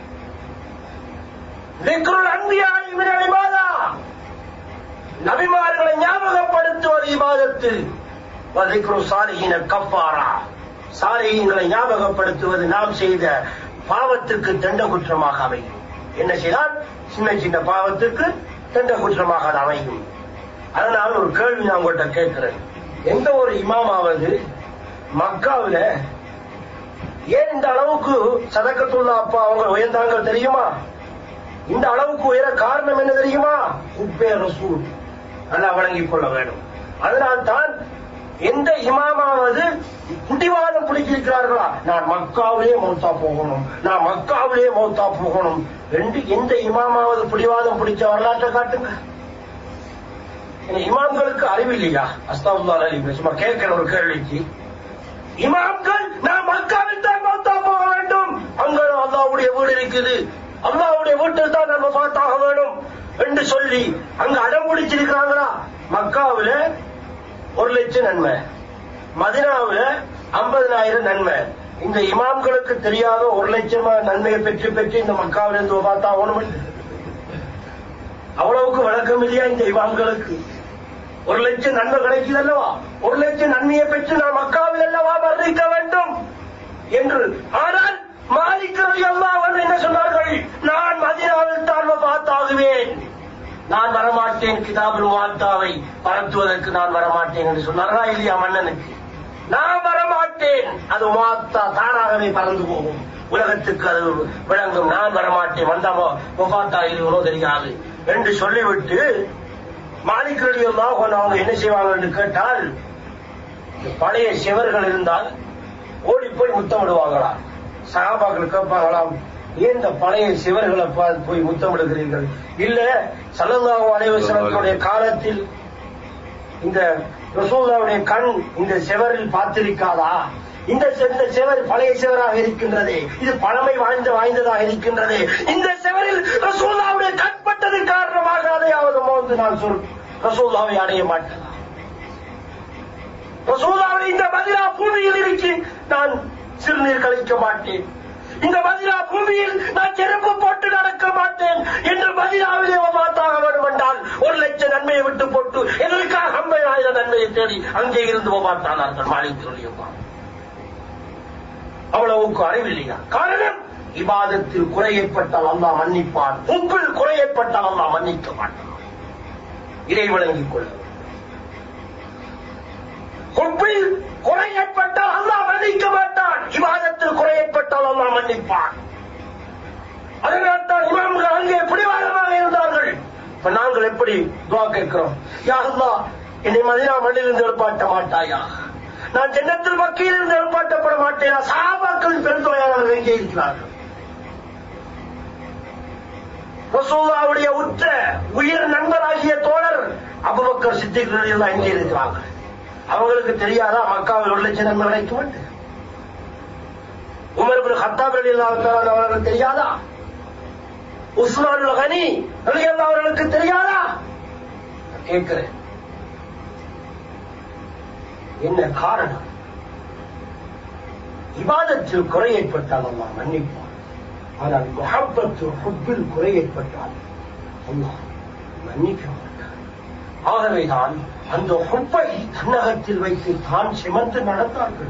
திக்ருல் அன்பியா மினல் இபாதா நபிமார்களை ஞாபகப்படுத்துவது இபாதத்தில் வதிக்ரு சாலிஹின கஃபாரா சாலிஹீன்களை ஞாபகப்படுத்துவது நாம் செய்த பாவத்துக்கு தண்ட குற்றமாக அமையும் என்ன செய்தால் சின்ன சின்ன பாவத்துக்கு தண்ட குற்றமாக அது அமையும் அதனால் ஒரு கேள்வி நான் உங்கள்கிட்ட கேட்கிறேன் எந்த ஒரு இமாமாவது மக்காவுல ஏன் இந்த அளவுக்கு சதக்கத்துல்லா அப்பா அவங்க உயர்ந்தாங்க தெரியுமா இந்த அளவுக்கு உயர காரணம் என்ன தெரியுமா உப்பே ரசூல் நல்லா வழங்கிக் கொள்ள வேண்டும் அதனால் தான் எந்த இமாமாவது குடிவாதம் பிடிச்சிருக்கிறார்களா நான் மக்காவிலே மௌத்தா போகணும் நான் மக்காவிலே மௌத்தா போகணும் ரெண்டு எந்த இமாமாவது பிடிவாதம் பிடிச்ச வரலாற்றை காட்டுங்க இந்த இமாம்களுக்கு அறிவில்லையா அஸ்தாவுல்லா அலி சும்மா கேட்கிற ஒரு கேள்விக்கு இமாம்கள் நான் மக்காவில் தான் மௌத்தா போக வேண்டும் அங்க அல்லாவுடைய வீடு இருக்குது அல்லாவுடைய வீட்டில் தான் நம்ம பார்த்தாக வேணும் என்று சொல்லி அங்க அடம் பிடிச்சிருக்கிறாங்களா மக்காவுல ஒரு லட்சம் நன்மை மதினாவுல ஐம்பதனாயிரம் நன்மை இந்த இமாம்களுக்கு தெரியாத ஒரு லட்சம் நன்மையை பெற்று பெற்று இந்த மக்காவில இருந்து பார்த்தா ஒண்ணும் அவ்வளவுக்கு வழக்கம் இல்லையா இந்த இமாம்களுக்கு ஒரு லட்சம் நன்மை கிடைக்குது அல்லவா ஒரு லட்சம் நன்மையை பெற்று நான் மக்காவில் அல்லவா வர்ணிக்க வேண்டும் என்று ஆனால் மாலிக்கரை அல்லாஹ் என்ன சொன்னார்கள் நான் மதினாவில் தான் பார்த்தாகுவேன் நான் வரமாட்டேன் கிதாபுல் மாத்தாவை பரத்துவதற்கு நான் வரமாட்டேன் என்று சொன்னார்களா இல்லையா மன்னனுக்கு நான் வரமாட்டேன் அது மாத்தா தானாகவே பறந்து போகும் உலகத்துக்கு அது விளங்கும் நான் வரமாட்டேன் வந்தாமோ முகாத்தா இல்லையோ தெரியாது என்று சொல்லிவிட்டு மாலிக்கடியெல்லாம் அவங்க என்ன செய்வாங்க என்று கேட்டால் பழைய சிவர்கள் இருந்தால் ஓடி போய் முத்தமிடுவாங்களா சகாபாக்கள் கேட்பாங்களாம் ஏன் இந்த பழைய சிவர்களை பார்த்து போய் முத்தமிடுகிறீர்கள் இல்ல சல்லல்லாஹு அலைஹி வஸல்லமுடைய காலத்தில் இந்த ரசூலுல்லாவுடைய கண் இந்த செவரில் பார்த்திருக்காதா இந்த செ- இந்த செவர் பழைய செவராக இருக்கின்றது இது பழமை வாய்ந்த வாய்ந்ததாக இருக்கின்றது இந்த செவரில் ரசூலுல்லாவுடைய கண் பட்டதன் காரணமாக அதையாவது மோந்து நான் சொல் ரசூலுல்லாவை அடைய மாட்டேன் ரசூலுல்லாவை இந்த மதினா பூமியில் இருக்கு நான் சிறுநீர் கழிக்க மாட்டேன் இந்த மதினா பூமியில் நான் செருப்பு போட்டு நடக்க மாட்டேன் என்று மதினாவிலே மாத்தாக வேண்டும் என்றால் ஒரு லட்சம் நன்மையை விட்டு போட்டு எதற்காக ஐம்பதாயிரம் நன்மையை தேடி அங்கே இருந்து மாட்டானார்கள் மாளிகையுமா அவ்வளவுக்கு அறிவில்லையா காரணம் இபாதத்தில் குறையப்பட்டால் அல்லாஹ் மன்னிப்பான் உப்பில் குறையப்பட்டால் அல்லாஹ் மன்னிக்க மாட்டான் இதை விளங்கிக் கொள்ள வேண்டும். உப்பில் குறையப்பட்டால் அல்லாஹ் மன்னிக்க மாட்டான் இவாதத்தில் குறையப்பட்டால் அல்லாஹ் மன்னிப்பான் அதனால்தான் இமாம்கள் அங்கே பிடிவாதமாக இருந்தார்கள் இப்ப நாங்கள் எப்படி துவா கேட்கிறோம் யா அல்லாஹ் என்னை மதினா மண்ணிலிருந்து எழுப்பாட்ட மாட்டாயா நான் ஜன்னத்தில் வக்கீலிருந்து எழுப்பாட்டப்பட மாட்டேனா சாபாக்கள் பெருந்தொகையாளர்கள் எங்கே இருக்கிறார்கள் ரசூலுல்லாவுடைய உற்ற உயிர் நண்பராகிய தோழர் அபுபக்கர் சித்திகள் எல்லாம் எங்கே இருக்கிறாங்க அவங்களுக்கு தெரியாதா மக்காவில் ஒரு லட்சம் நன்மை கிடைக்கும் உமர் பின் ஹத்தாப் ரலியல்லாஹு தஆலா அவர்களுக்கு தெரியாதா உஸ்மான் கனி ரலியல்லாஹு அவர்களுக்கு தெரியாதா நான் கேட்கிறேன் என்ன காரணம் இபாதத்தில் குறை ஏற்பட்டால் அல்லாஹ் மன்னிப்பான் ஆனால் முஹப்பத்து ஹுப்பில் குறை ஏற்பட்டால் அல்லாஹ் மன்னிக்க மாட்டான் ஆகவேதான் அந்த ஹுப்பை தன்னகத்தில் வைத்து தான் சிமந்து நடந்தார்கள்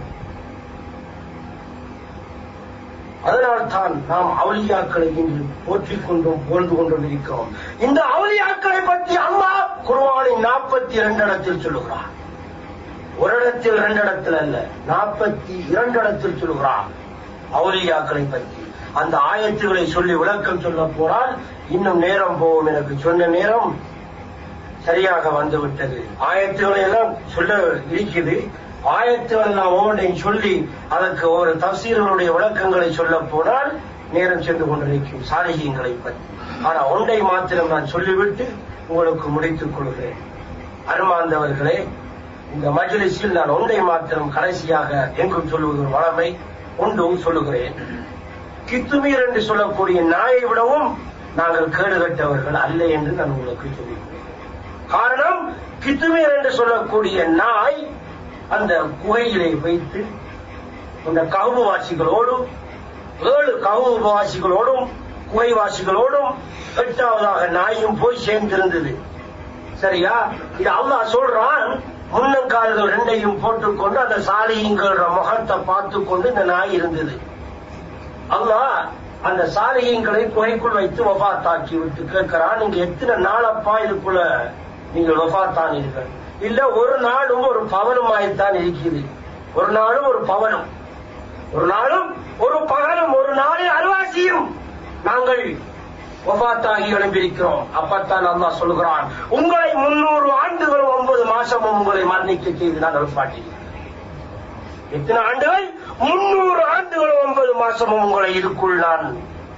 அதனால் தான் நாம் அவலியாக்களை இன்று போற்றிக் கொண்டும் புகழ்ந்து கொண்டும் இருக்கிறோம் இந்த அவலியாக்களை பற்றி அல்லாஹ் குர்ஆனின் நாற்பத்தி இரண்டு இடத்தில் சொல்லுகிறார் ஒரு இடத்தில் இரண்டு இடத்தில் அல்ல நாற்பத்தி இரண்டு இடத்தில் சொல்லுகிறார் அவலியாக்களை பற்றி அந்த ஆயத்துகளை சொல்லி விளக்கம் சொல்ல போனால் இன்னும் நேரம் போகும் எனக்கு சொன்ன நேரம் சரியாக வந்து விட்டது ஆயத்துகளை எல்லாம் சொல்ல இருக்குது ஆயத்துகள் எல்லாம் ஒவ்வொன்றையும் சொல்லி அதற்கு ஒரு தப்சீர்களுடைய விளக்கங்களை சொல்ல போனால் நேரம் சென்று கொண்டிருக்கும் சாலிகியங்களை பற்றி ஆனா ஒன்றை மாத்திரம் நான் சொல்லிவிட்டு உங்களுக்கு முடித்துக் கொள்கிறேன் அருமாந்தவர்களே இந்த மஜ்லிஸில் நான் ஒன்றை மாத்திரம் கடைசியாக எங்கும் சொல்லுவது ஒரு வளமை ஒன்றும் சொல்லுகிறேன் கித்துமீர் என்று சொல்லக்கூடிய நாயை விடவும் நாங்கள் கேடுகட்டவர்கள் அல்ல என்று நான் உங்களுக்கு சொல்லிக்கிறேன் காரணம் கித்துமீர் என்று சொல்லக்கூடிய நாய் அந்த குகையிலே வைத்து அந்த கவுவாசிகளோடும் ஏழு கவுவாசிகளோடும் குகைவாசிகளோடும் எட்டாவதாக நாயும் போய் சேர்ந்திருந்தது சரியா இது அல்லாஹ் சொல்றான் முன்னங்கால்கள் ரெண்டையும் போட்டுக்கொண்டு அந்த சாலியங்கிற முகத்தை பார்த்து கொண்டு இந்த நாய் இருந்தது அல்லாஹ் அந்த சாலியங்களை குகைக்குள் வைத்து வபாத்தாக்கி விட்டு கேட்கிறான் நீங்க எத்தனை நாளப்பா இதுக்குள்ள நீங்கள் வபாத்தானீர்கள் இல்ல ஒரு நாளும் ஒரு பவனுமாய்த்தான் இருக்குது ஒரு நாளும் ஒரு பவனும் ஒரு நாளும் ஒரு பகலும் ஒரு நாளில் அருவாசியும் நாங்கள் ஒபாத்தாகி எழும்பியிருக்கிறோம் அப்பத்தான் அல்லாஹ் சொல்கிறான் உங்களை முன்னூறு ஆண்டுகளும் ஒன்பது மாசமும் உங்களை மரணிக்க செய்து நான் எழுப்பாட்டினேன் எத்தனை ஆண்டுகள் முன்னூறு ஆண்டுகளும் ஒன்பது மாசமும் உங்களை இதுக்குள் நான்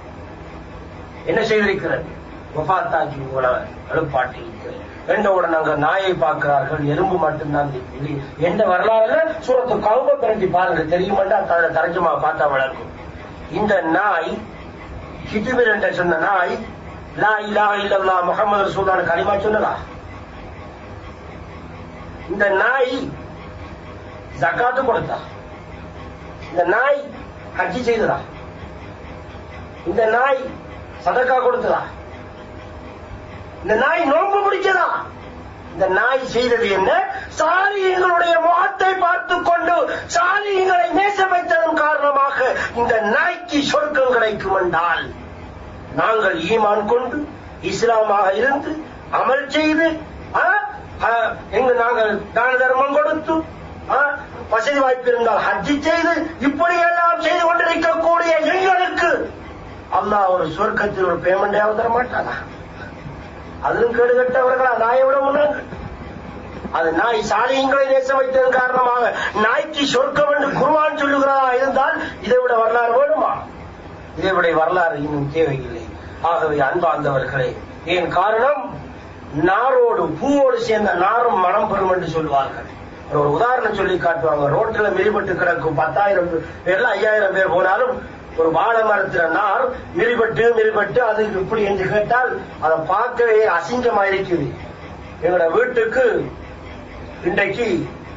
என்ன செய்திருக்கிறேன் ஒபாத்தாக்கி உங்களை எழுப்பாட்டி இருக்கிறேன் என்றவுடன் அங்க நாயை பார்க்கிறார்கள் எறும்பு மட்டும்தான் இது எந்த வரலாறுல சூரத்து கவுப பிரண்டி பாருங்க தெரியுமாண்டா தலை தரஜமா பார்த்தா வளர்க்கும் இந்த நாய் ஹிஜிபிர் என்ற சொன்ன நாய் லா இலாஹ இல்லல்லா முகமது ரசூலான கலிமா சொன்னதா இந்த நாய் ஜக்காத்து கொடுத்தா இந்த நாய் ஹஜ்ஜி செய்ததா இந்த நாய் சதக்கா கொடுத்ததா இந்த நாய் நோன்பு பிடிச்சதா இந்த நாய் செய்தது என்ன சாலியங்களுடைய முகத்தை பார்த்துக் கொண்டு சாலியங்களை நேச வைத்ததன் காரணமாக இந்த நாய்க்கு சொர்க்கம் கிடைக்கும் என்றால் நாங்கள் ஈமான் கொண்டு இஸ்லாமாக இருந்து அமல் செய்து ஆ, ஆ, எங்க நாங்கள் தான தர்மம் கொடுத்து ஆ, வசதி வாய்ப்பு இருந்தால் ஹஜ்ஜி செய்து இப்படி எல்லாம் செய்து கொண்டிருக்கக்கூடிய எங்களுக்கு அல்லாஹ் ஒரு சொர்க்கத்தில் ஒரு பேமெண்டாவது தர மாட்டானா அதிலும் கேடுகட்டவர்களா நாயை விட முன்னாங்க அது நாய் சாலியங்களை நேச வைத்ததன் காரணமாக நாய்க்கு சொர்க்கம் என்று குருவான் சொல்லுகிறதா இருந்தால் இதை விட வரலாறு வேணுமா இதனுடைய வரலாறு இன்னும் தேவையில்லை ஆகவே அன்பார்ந்தவர்களே ஏன் காரணம் நாரோடு பூவோடு சேர்ந்த நாரும் மனம் பெறும் என்று சொல்வார்கள் ஒரு உதாரணம் சொல்லி காட்டுவாங்க ரோட்டில் மிதிப்பட்டு கிடக்கும் பத்தாயிரம் பேர்ல ஐயாயிரம் பேர் போனாலும் ஒரு வாழை மரத்துல நார் மிதிப்பட்டு மிதிப்பட்டு அது இப்படி என்று கேட்டால் அதை பார்க்கவே அசிங்கமா இருக்குது எங்களோட வீட்டுக்கு இன்றைக்கு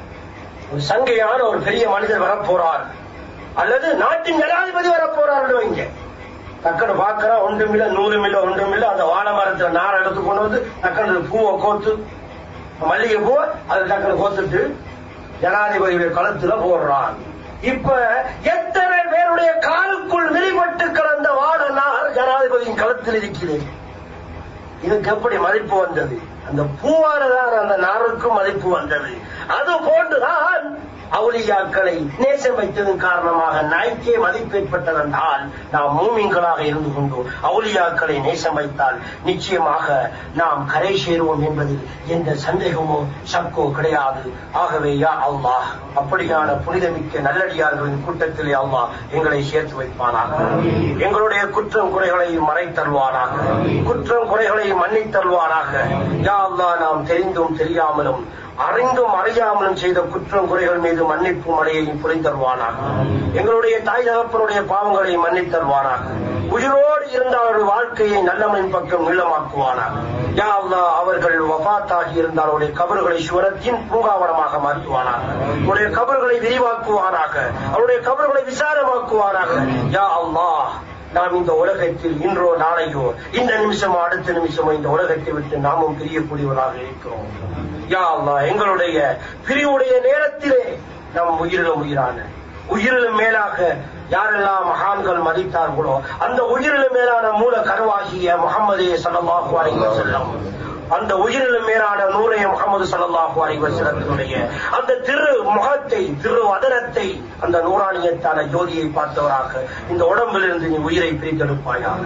ஒரு சங்கையான ஒரு பெரிய மனிதர் வரப்போறார் அல்லது நாட்டின் ஜனாதிபதி வரப்போறார் வைங்க டக்குனு பாக்குறா ஒன்றும் இல்ல நூறும் இல்ல ஒன்றும் இல்ல அந்த வாழை மரத்துல நார் எடுத்து கொண்டு வந்து டக்குனு பூவை கோத்து மல்லிகை பூவை அது டக்குனு கோத்துட்டு ஜனாதிபதியுடைய களத்துல போடுறான் இப்ப எத்தனை பேருடைய காலுக்குள் விரிபட்டு கிடந்த வாழ நார் ஜனாதிபதியின் களத்தில் இருக்கிறேன் இதுக்கு எப்படி மதிப்பு வந்தது அந்த பூவானதான் அந்த நாருக்கும் மதிப்பு வந்தது அது போன்றுதான் அவுலியாக்களை நேசம் வைத்ததன் காரணமாக நாய்க்கே மதிப்பு ஏற்பட்டதென்றால் நாம் மூமின்களாக இருந்து கொண்டோம் அவுலியாக்களை நேசம் வைத்தால் நிச்சயமாக நாம் கரை சேருவோம் என்பதில் எந்த சந்தேகமோ சக்கோ கிடையாது ஆகவே யா அல்லாஹ் அப்படியான புனிதமிக்க நல்லடியார்களின் கூட்டத்திலே அல்லாஹ் எங்களை சேர்த்து வைப்பானாக எங்களுடைய குற்றம் குறைகளை மறைத்தருவானாக குற்றம் குறைகளை மன்னித்தருவானாக யா அல்லாஹ் நாம் தெரிந்தும் தெரியாமலும் அறிந்தும் அறியாமலும் செய்த குற்றம் குறைகள் மீது மன்னிப்பு மழையையும் புரிந்தருவானாக எங்களுடைய தாய் தகப்பனுடைய பாவங்களை மன்னித்தருவானாக உயிரோடு இருந்த அவருடைய வாழ்க்கையை நல்லவனின் பக்கம் நீளமாக்குவானாக யா அல்லாஹ் அவர்கள் வபாத்தாகி இருந்தால் அவருடைய கபறுகளை சுவரத்தின் பூங்காவனமாக மாற்றுவானாக அவருடைய கபறுகளை விரிவாக்குவானாக அவருடைய கபறுகளை விசாலமாக்குவானாக யா அல்லாஹ் நாம் இந்த உலகத்தில் இன்றோ நாளையோ இந்த நிமிஷமோ அடுத்த நிமிஷமோ இந்த உலகத்தை விட்டு நாமும் பிரியக்கூடியவராக இருக்கிறோம் யா அல்லாஹ் எங்களுடைய பிரிவுடைய நேரத்திலே நம் உயிரிலும் உயிரான உயிரிலும் மேலாக யாரெல்லாம் மகான்கள் மதித்தார்களோ அந்த உயிரிலும் மேலான மூல கருவாகிய முகமதே சல்லல்லாஹு அலைஹி வஸல்லம் அந்த உயிரிலும் மேலான நூரை முகமது சல்லாஹு அலைவசலத்தினுடைய அந்த திரு முகத்தை திரு வதனத்தை அந்த நூறாணியத்தான ஜோதியை பார்த்தவராக இந்த உடம்பிலிருந்து நீ உயிரை பிரித்தெடுப்பாயாக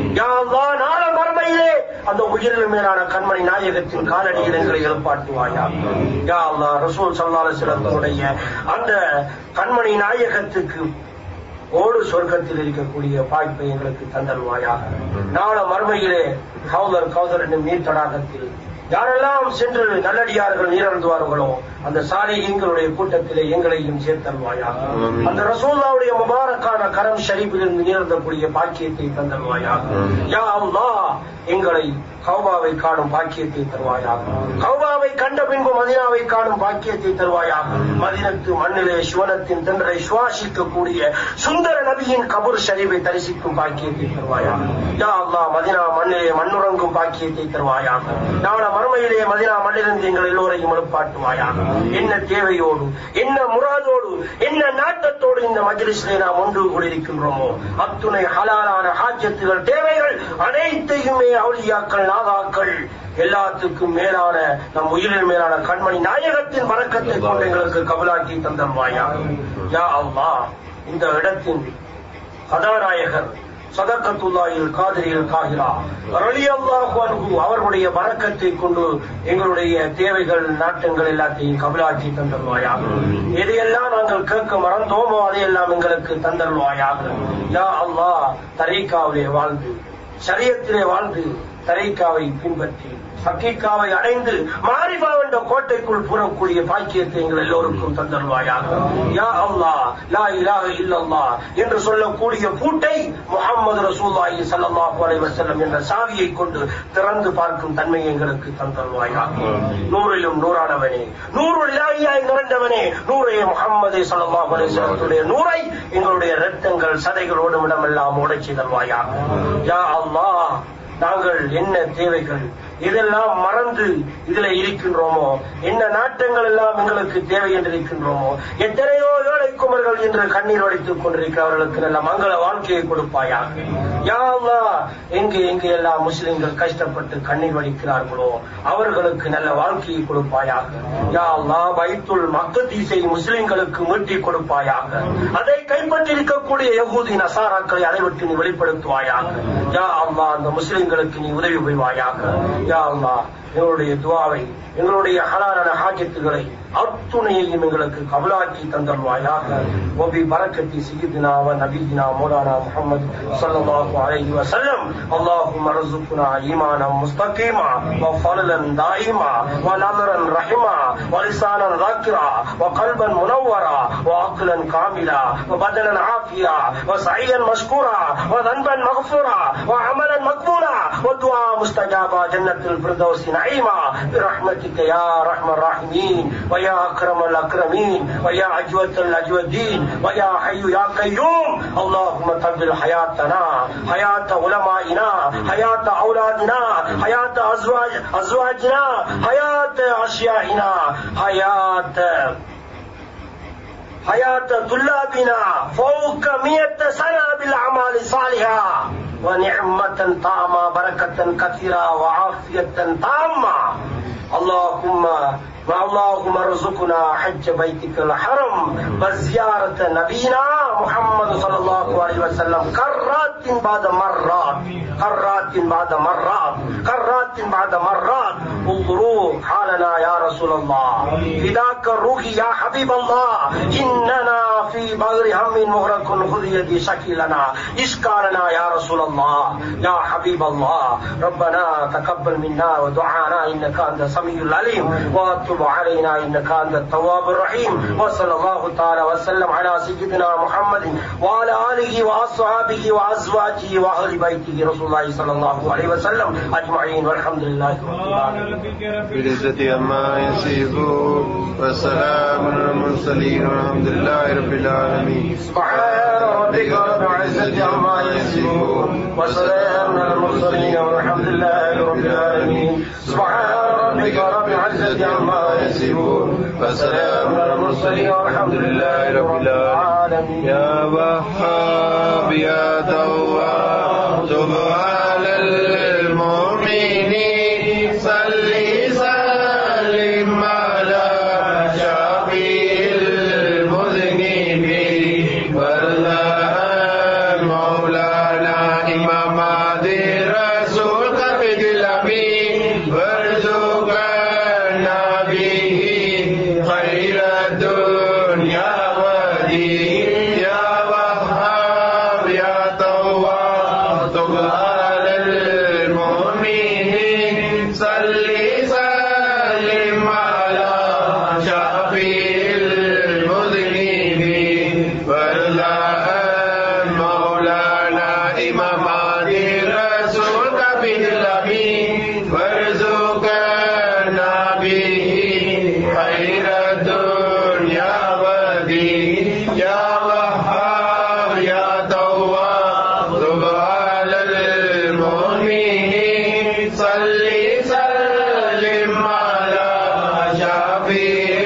நாள மறுமையிலே அந்த உயிரிலும் மேலான கண்மணி நாயகத்தின் காலடியில் எங்களை எழுப்பாட்டுவாயா யா அல்லா ரசூல் சல்லால சிலத்தினுடைய அந்த கண்மணி நாயகத்துக்கு ஓடு சொர்க்கத்தில் இருக்கக்கூடிய வாய்ப்பை எங்களுக்கு தந்தல்வாயாக நாள மறுமையிலே கௌதர் கௌதர் என்னும் நீர் தடாகத்தில் யாரெல்லாம் சென்று நல்லடியார்கள் நீரழுந்துவார்களோ அந்த சாலிகளுடைய கூட்டத்திலே எங்களையும் சேர்த்தல்வாயாக அந்த ரசூல்லாவுடைய முபாரக்கான கரம் ஷரீஃபில் இருந்து நீரந்தக்கூடிய பாக்கியத்தை தந்தல்வாயாக யா அல்லா எங்களை கௌபாவை காணும் பாக்கியத்தை தருவாயாக கௌபாவை கண்ட பின்பு மதினாவை காணும் பாக்கியத்தை தருவாயாக மதினத்து மண்ணிலே சிவனத்தின் தென்றலை சுவாசிக்கக்கூடிய சுந்தர நபியின் கபூர் ஷரீஃபை தரிசிக்கும் பாக்கியத்தை தருவாயாக யா அல்லா மதினா மண்ணிலே மண்ணுறங்கும் பாக்கியத்தை தருவாயாக நாள மறுமையிலே மதினா மண்ணிலிருந்து எங்கள் எல்லோரையும் எழுப்பாட்டுவாயாக என்ன தேவையோடு என்ன முராதோடு என்ன நாட்டத்தோடு இந்த மஜ்லிஸிலே நாம் ஒன்று கூடியிருக்கின்றோமோ அத்துணை ஹலாலான ஹாஜத்துகள் தேவைகள் அனைத்தையுமே அவுளியாக்கள் நாகாக்கள் எல்லாத்துக்கும் மேலான நம் உயிரில் மேலான கண்மணி நாயகத்தின் வழக்கத்தை கொண்டு எங்களுக்கு கபலாக்கி தந்தருவாயா யா அல்லா இந்த இடத்தின் கதாநாயகர் சதக்கத்துல்லாயில் காதிரியில் காகிரா ரலியல்லாஹு அவர்களுடைய வரக்கத்தை கொண்டு எங்களுடைய தேவைகள் நாட்டங்கள் எல்லாத்தையும் கபிலாக்கி தந்தருவாயாக எதையெல்லாம் நாங்கள் கேட்க மறந்தோமோ அதையெல்லாம் எங்களுக்கு தந்தருவாயாக யா அல்லாஹ் தரீக்காவிலே வாழ்ந்து சரியத்திலே வாழ்ந்து தரைக்காவை பின்பற்றி ஹக்கீக்காவை அடைந்து மாரிபா என்ற கோட்டைக்குள் புறக்கூடிய பாக்கியத்தை எங்கள் எல்லோருக்கும் தந்தருவாயாக யா அல்லா லா இலாஹ இல்லல்லா என்று சொல்லக்கூடிய பூட்டை முகமது ரசூல்லாஹி ஸல்லல்லாஹு அலைஹி வஸல்லம் என்ற சாவியை கொண்டு திறந்து பார்க்கும் தன்மை எங்களுக்கு தந்தருவாயாக நூறிலும் நூறானவனே நூறு இலாஹியாய் நிறைந்தவனே நூரே முகமது ஸல்லல்லாஹு அலைஹி வஸல்லத்துடைய நூரை எங்களுடைய இரத்தங்கள் சதைகளோடு இடமெல்லாம் உடைச்சி தருவாயாக யா அல்லாஹ் நாங்கள் என்ன தேவைகள் இதெல்லாம் மறந்து இதுல இருக்கின்றோமோ என்ன நாட்டங்கள் எல்லாம் எங்களுக்கு தேவை என்று இருக்கின்றோமோ எத்தனையோ ஏழை குமர்கள் என்று கண்ணீர் வடித்துக் கொண்டிருக்கிறவர்களுக்கு நல்ல மங்கள வாழ்க்கையை கொடுப்பாயாக யாவா எங்கே எங்கே எல்லாம் முஸ்லிம்கள் கஷ்டப்பட்டு கண்ணீர் வடிக்கிறார்களோ அவர்களுக்கு நல்ல வாழ்க்கையை கொடுப்பாயாக யாவா பைத்துல் மக்கத்தீசை முஸ்லிம்களுக்கு மீட்டி கொடுப்பாயாக அதை கைப்பற்றிருக்கக்கூடிய யகூதி நசாராக்களை அதை விட்டு நீ வெளிப்படுத்துவாயாக யா அல்லா அந்த முஸ்லிம்களுக்கு நீ உதவி புரிவாயாக யா அல்லா எங்களுடைய துவாவை எங்களுடைய ஹலாலான ஹாஜத்துகளை அத்துணையையும் எங்களுக்கு கபலாக்கி தந்தல்வாயாக ஒபி பரக்கத்தி سيدنا ونبينا مولانا محمد صلى الله عليه وسلم اللهم ارزقنا ايمانا مستقيما وفضلا دائما ونظرا رحما ولسانا ذاكرا وقلبا منورا وعقلا كاملا وبدنا عافيا وسعيا مشكورا وذنبا مغفورا وعملا مقبولا ودعاء مستجابا جنة الفردوس نعيما برحمتك يا ارحم الراحمين ويا اكرم الاكرمين ويا اجود الاجودين ويا حي يا قيوم اللهم طول حياتنا حياة علمائنا حياة اولادنا حياة ازواج ازواجنا حياة اشيائنا حياة حياة طلابنا فوق مئة سنة بالأعمال الصالحة ونعمة طامة بركة كثيرة وعافية تامة اللهم اللهم ارزقنا حج بيتك الحرم وزيارة نبينا محمد صلى الله عليه وسلم كرات بعد مرات كرات بعد مرات كرات بعد مرات انظروا حالنا يا رسول الله فداك الروح يا حبيب الله إننا في بغر هم مغرق خذ يدي شكلنا إشكالنا يا رسول الله يا حبيب الله ربنا تقبل منا ودعانا إنك أنت السميع العليم وتب علينا إنك أنت التواب الرحيم وصلى الله تعالى وسلم على سيدنا محمد وعلى آله وأصحابه وأزواجه وأهل بيته رسول الله صلى الله عليه وسلم أجمعين والحمد لله رب العالمين بالعزة عما يصفون وسلام على المرسلين والحمد لله رب العالمين سبحان ربك رب العزة عما يصفون وسلام على المرسلين والحمد لله رب العالمين سبحان ربك رب العزة عما يصفون وسلام على المرسلين والحمد لله رب العالمين يا وهاب يا تواب تب على المؤمنين صل سلم على شفيع المذنبين والله مولانا إمام هذه الرسول قبل الأمين وارزقنا به خير الدنيا ودين يا وهاب يا تواب تب على المؤمنين صل سلم على شفيع المذنبين والله مولانا إمام هذه الرسول قبل الأمين وارزقنا به خير الدنيا ودين يا وهاب يا تواب تب على المؤمنين صل سلم على شفيع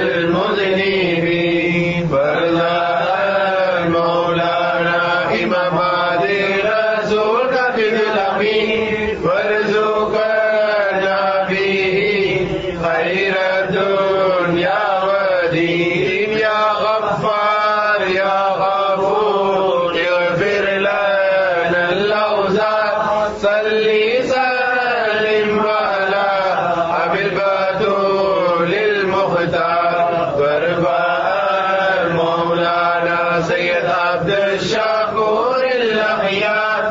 المذنبين والله مولانا إمام هذه الرسول قبل الأمين وارزقنا به خير الدنيا ودين يا غفار يا غفور اغفر لنا الأوزار صل سلم على أبي البتول المختار وارفع مولانا سيد عبد الشكور الأخيار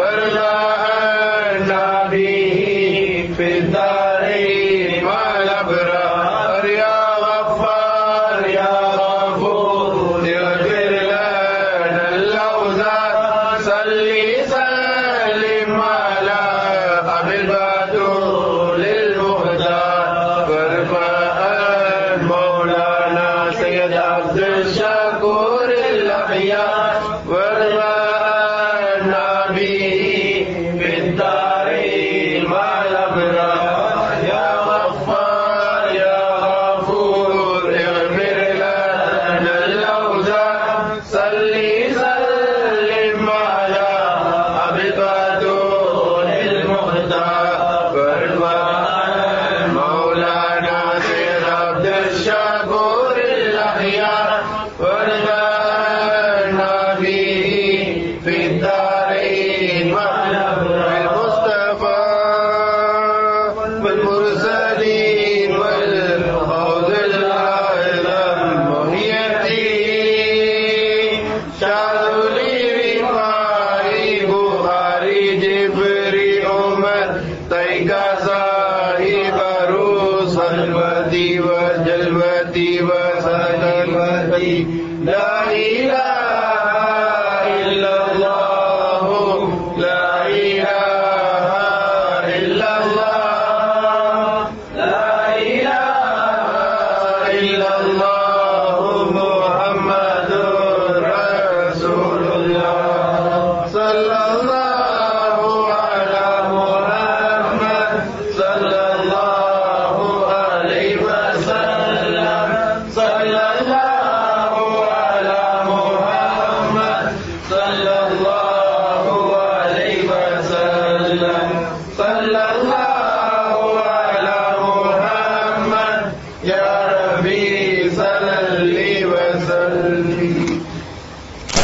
وارفعنا به في الدارين والأبرار يا غفار يا غفور اغفر لنا الأوزار صل سلم على أبي البتول المختار وارفع مولانا سيد عبد الشكور الأحياء وارفعنا به في الدارين مع الأبرار يا غفار يا غفور اغفر لنا الأوزار صل سلم على أبي البتول المختار وارفع مولانا سيد عبد الشكور الأخيار وارفعنا به في الدارين مع المصطفى والمرسلين صراط المستقيم لا إله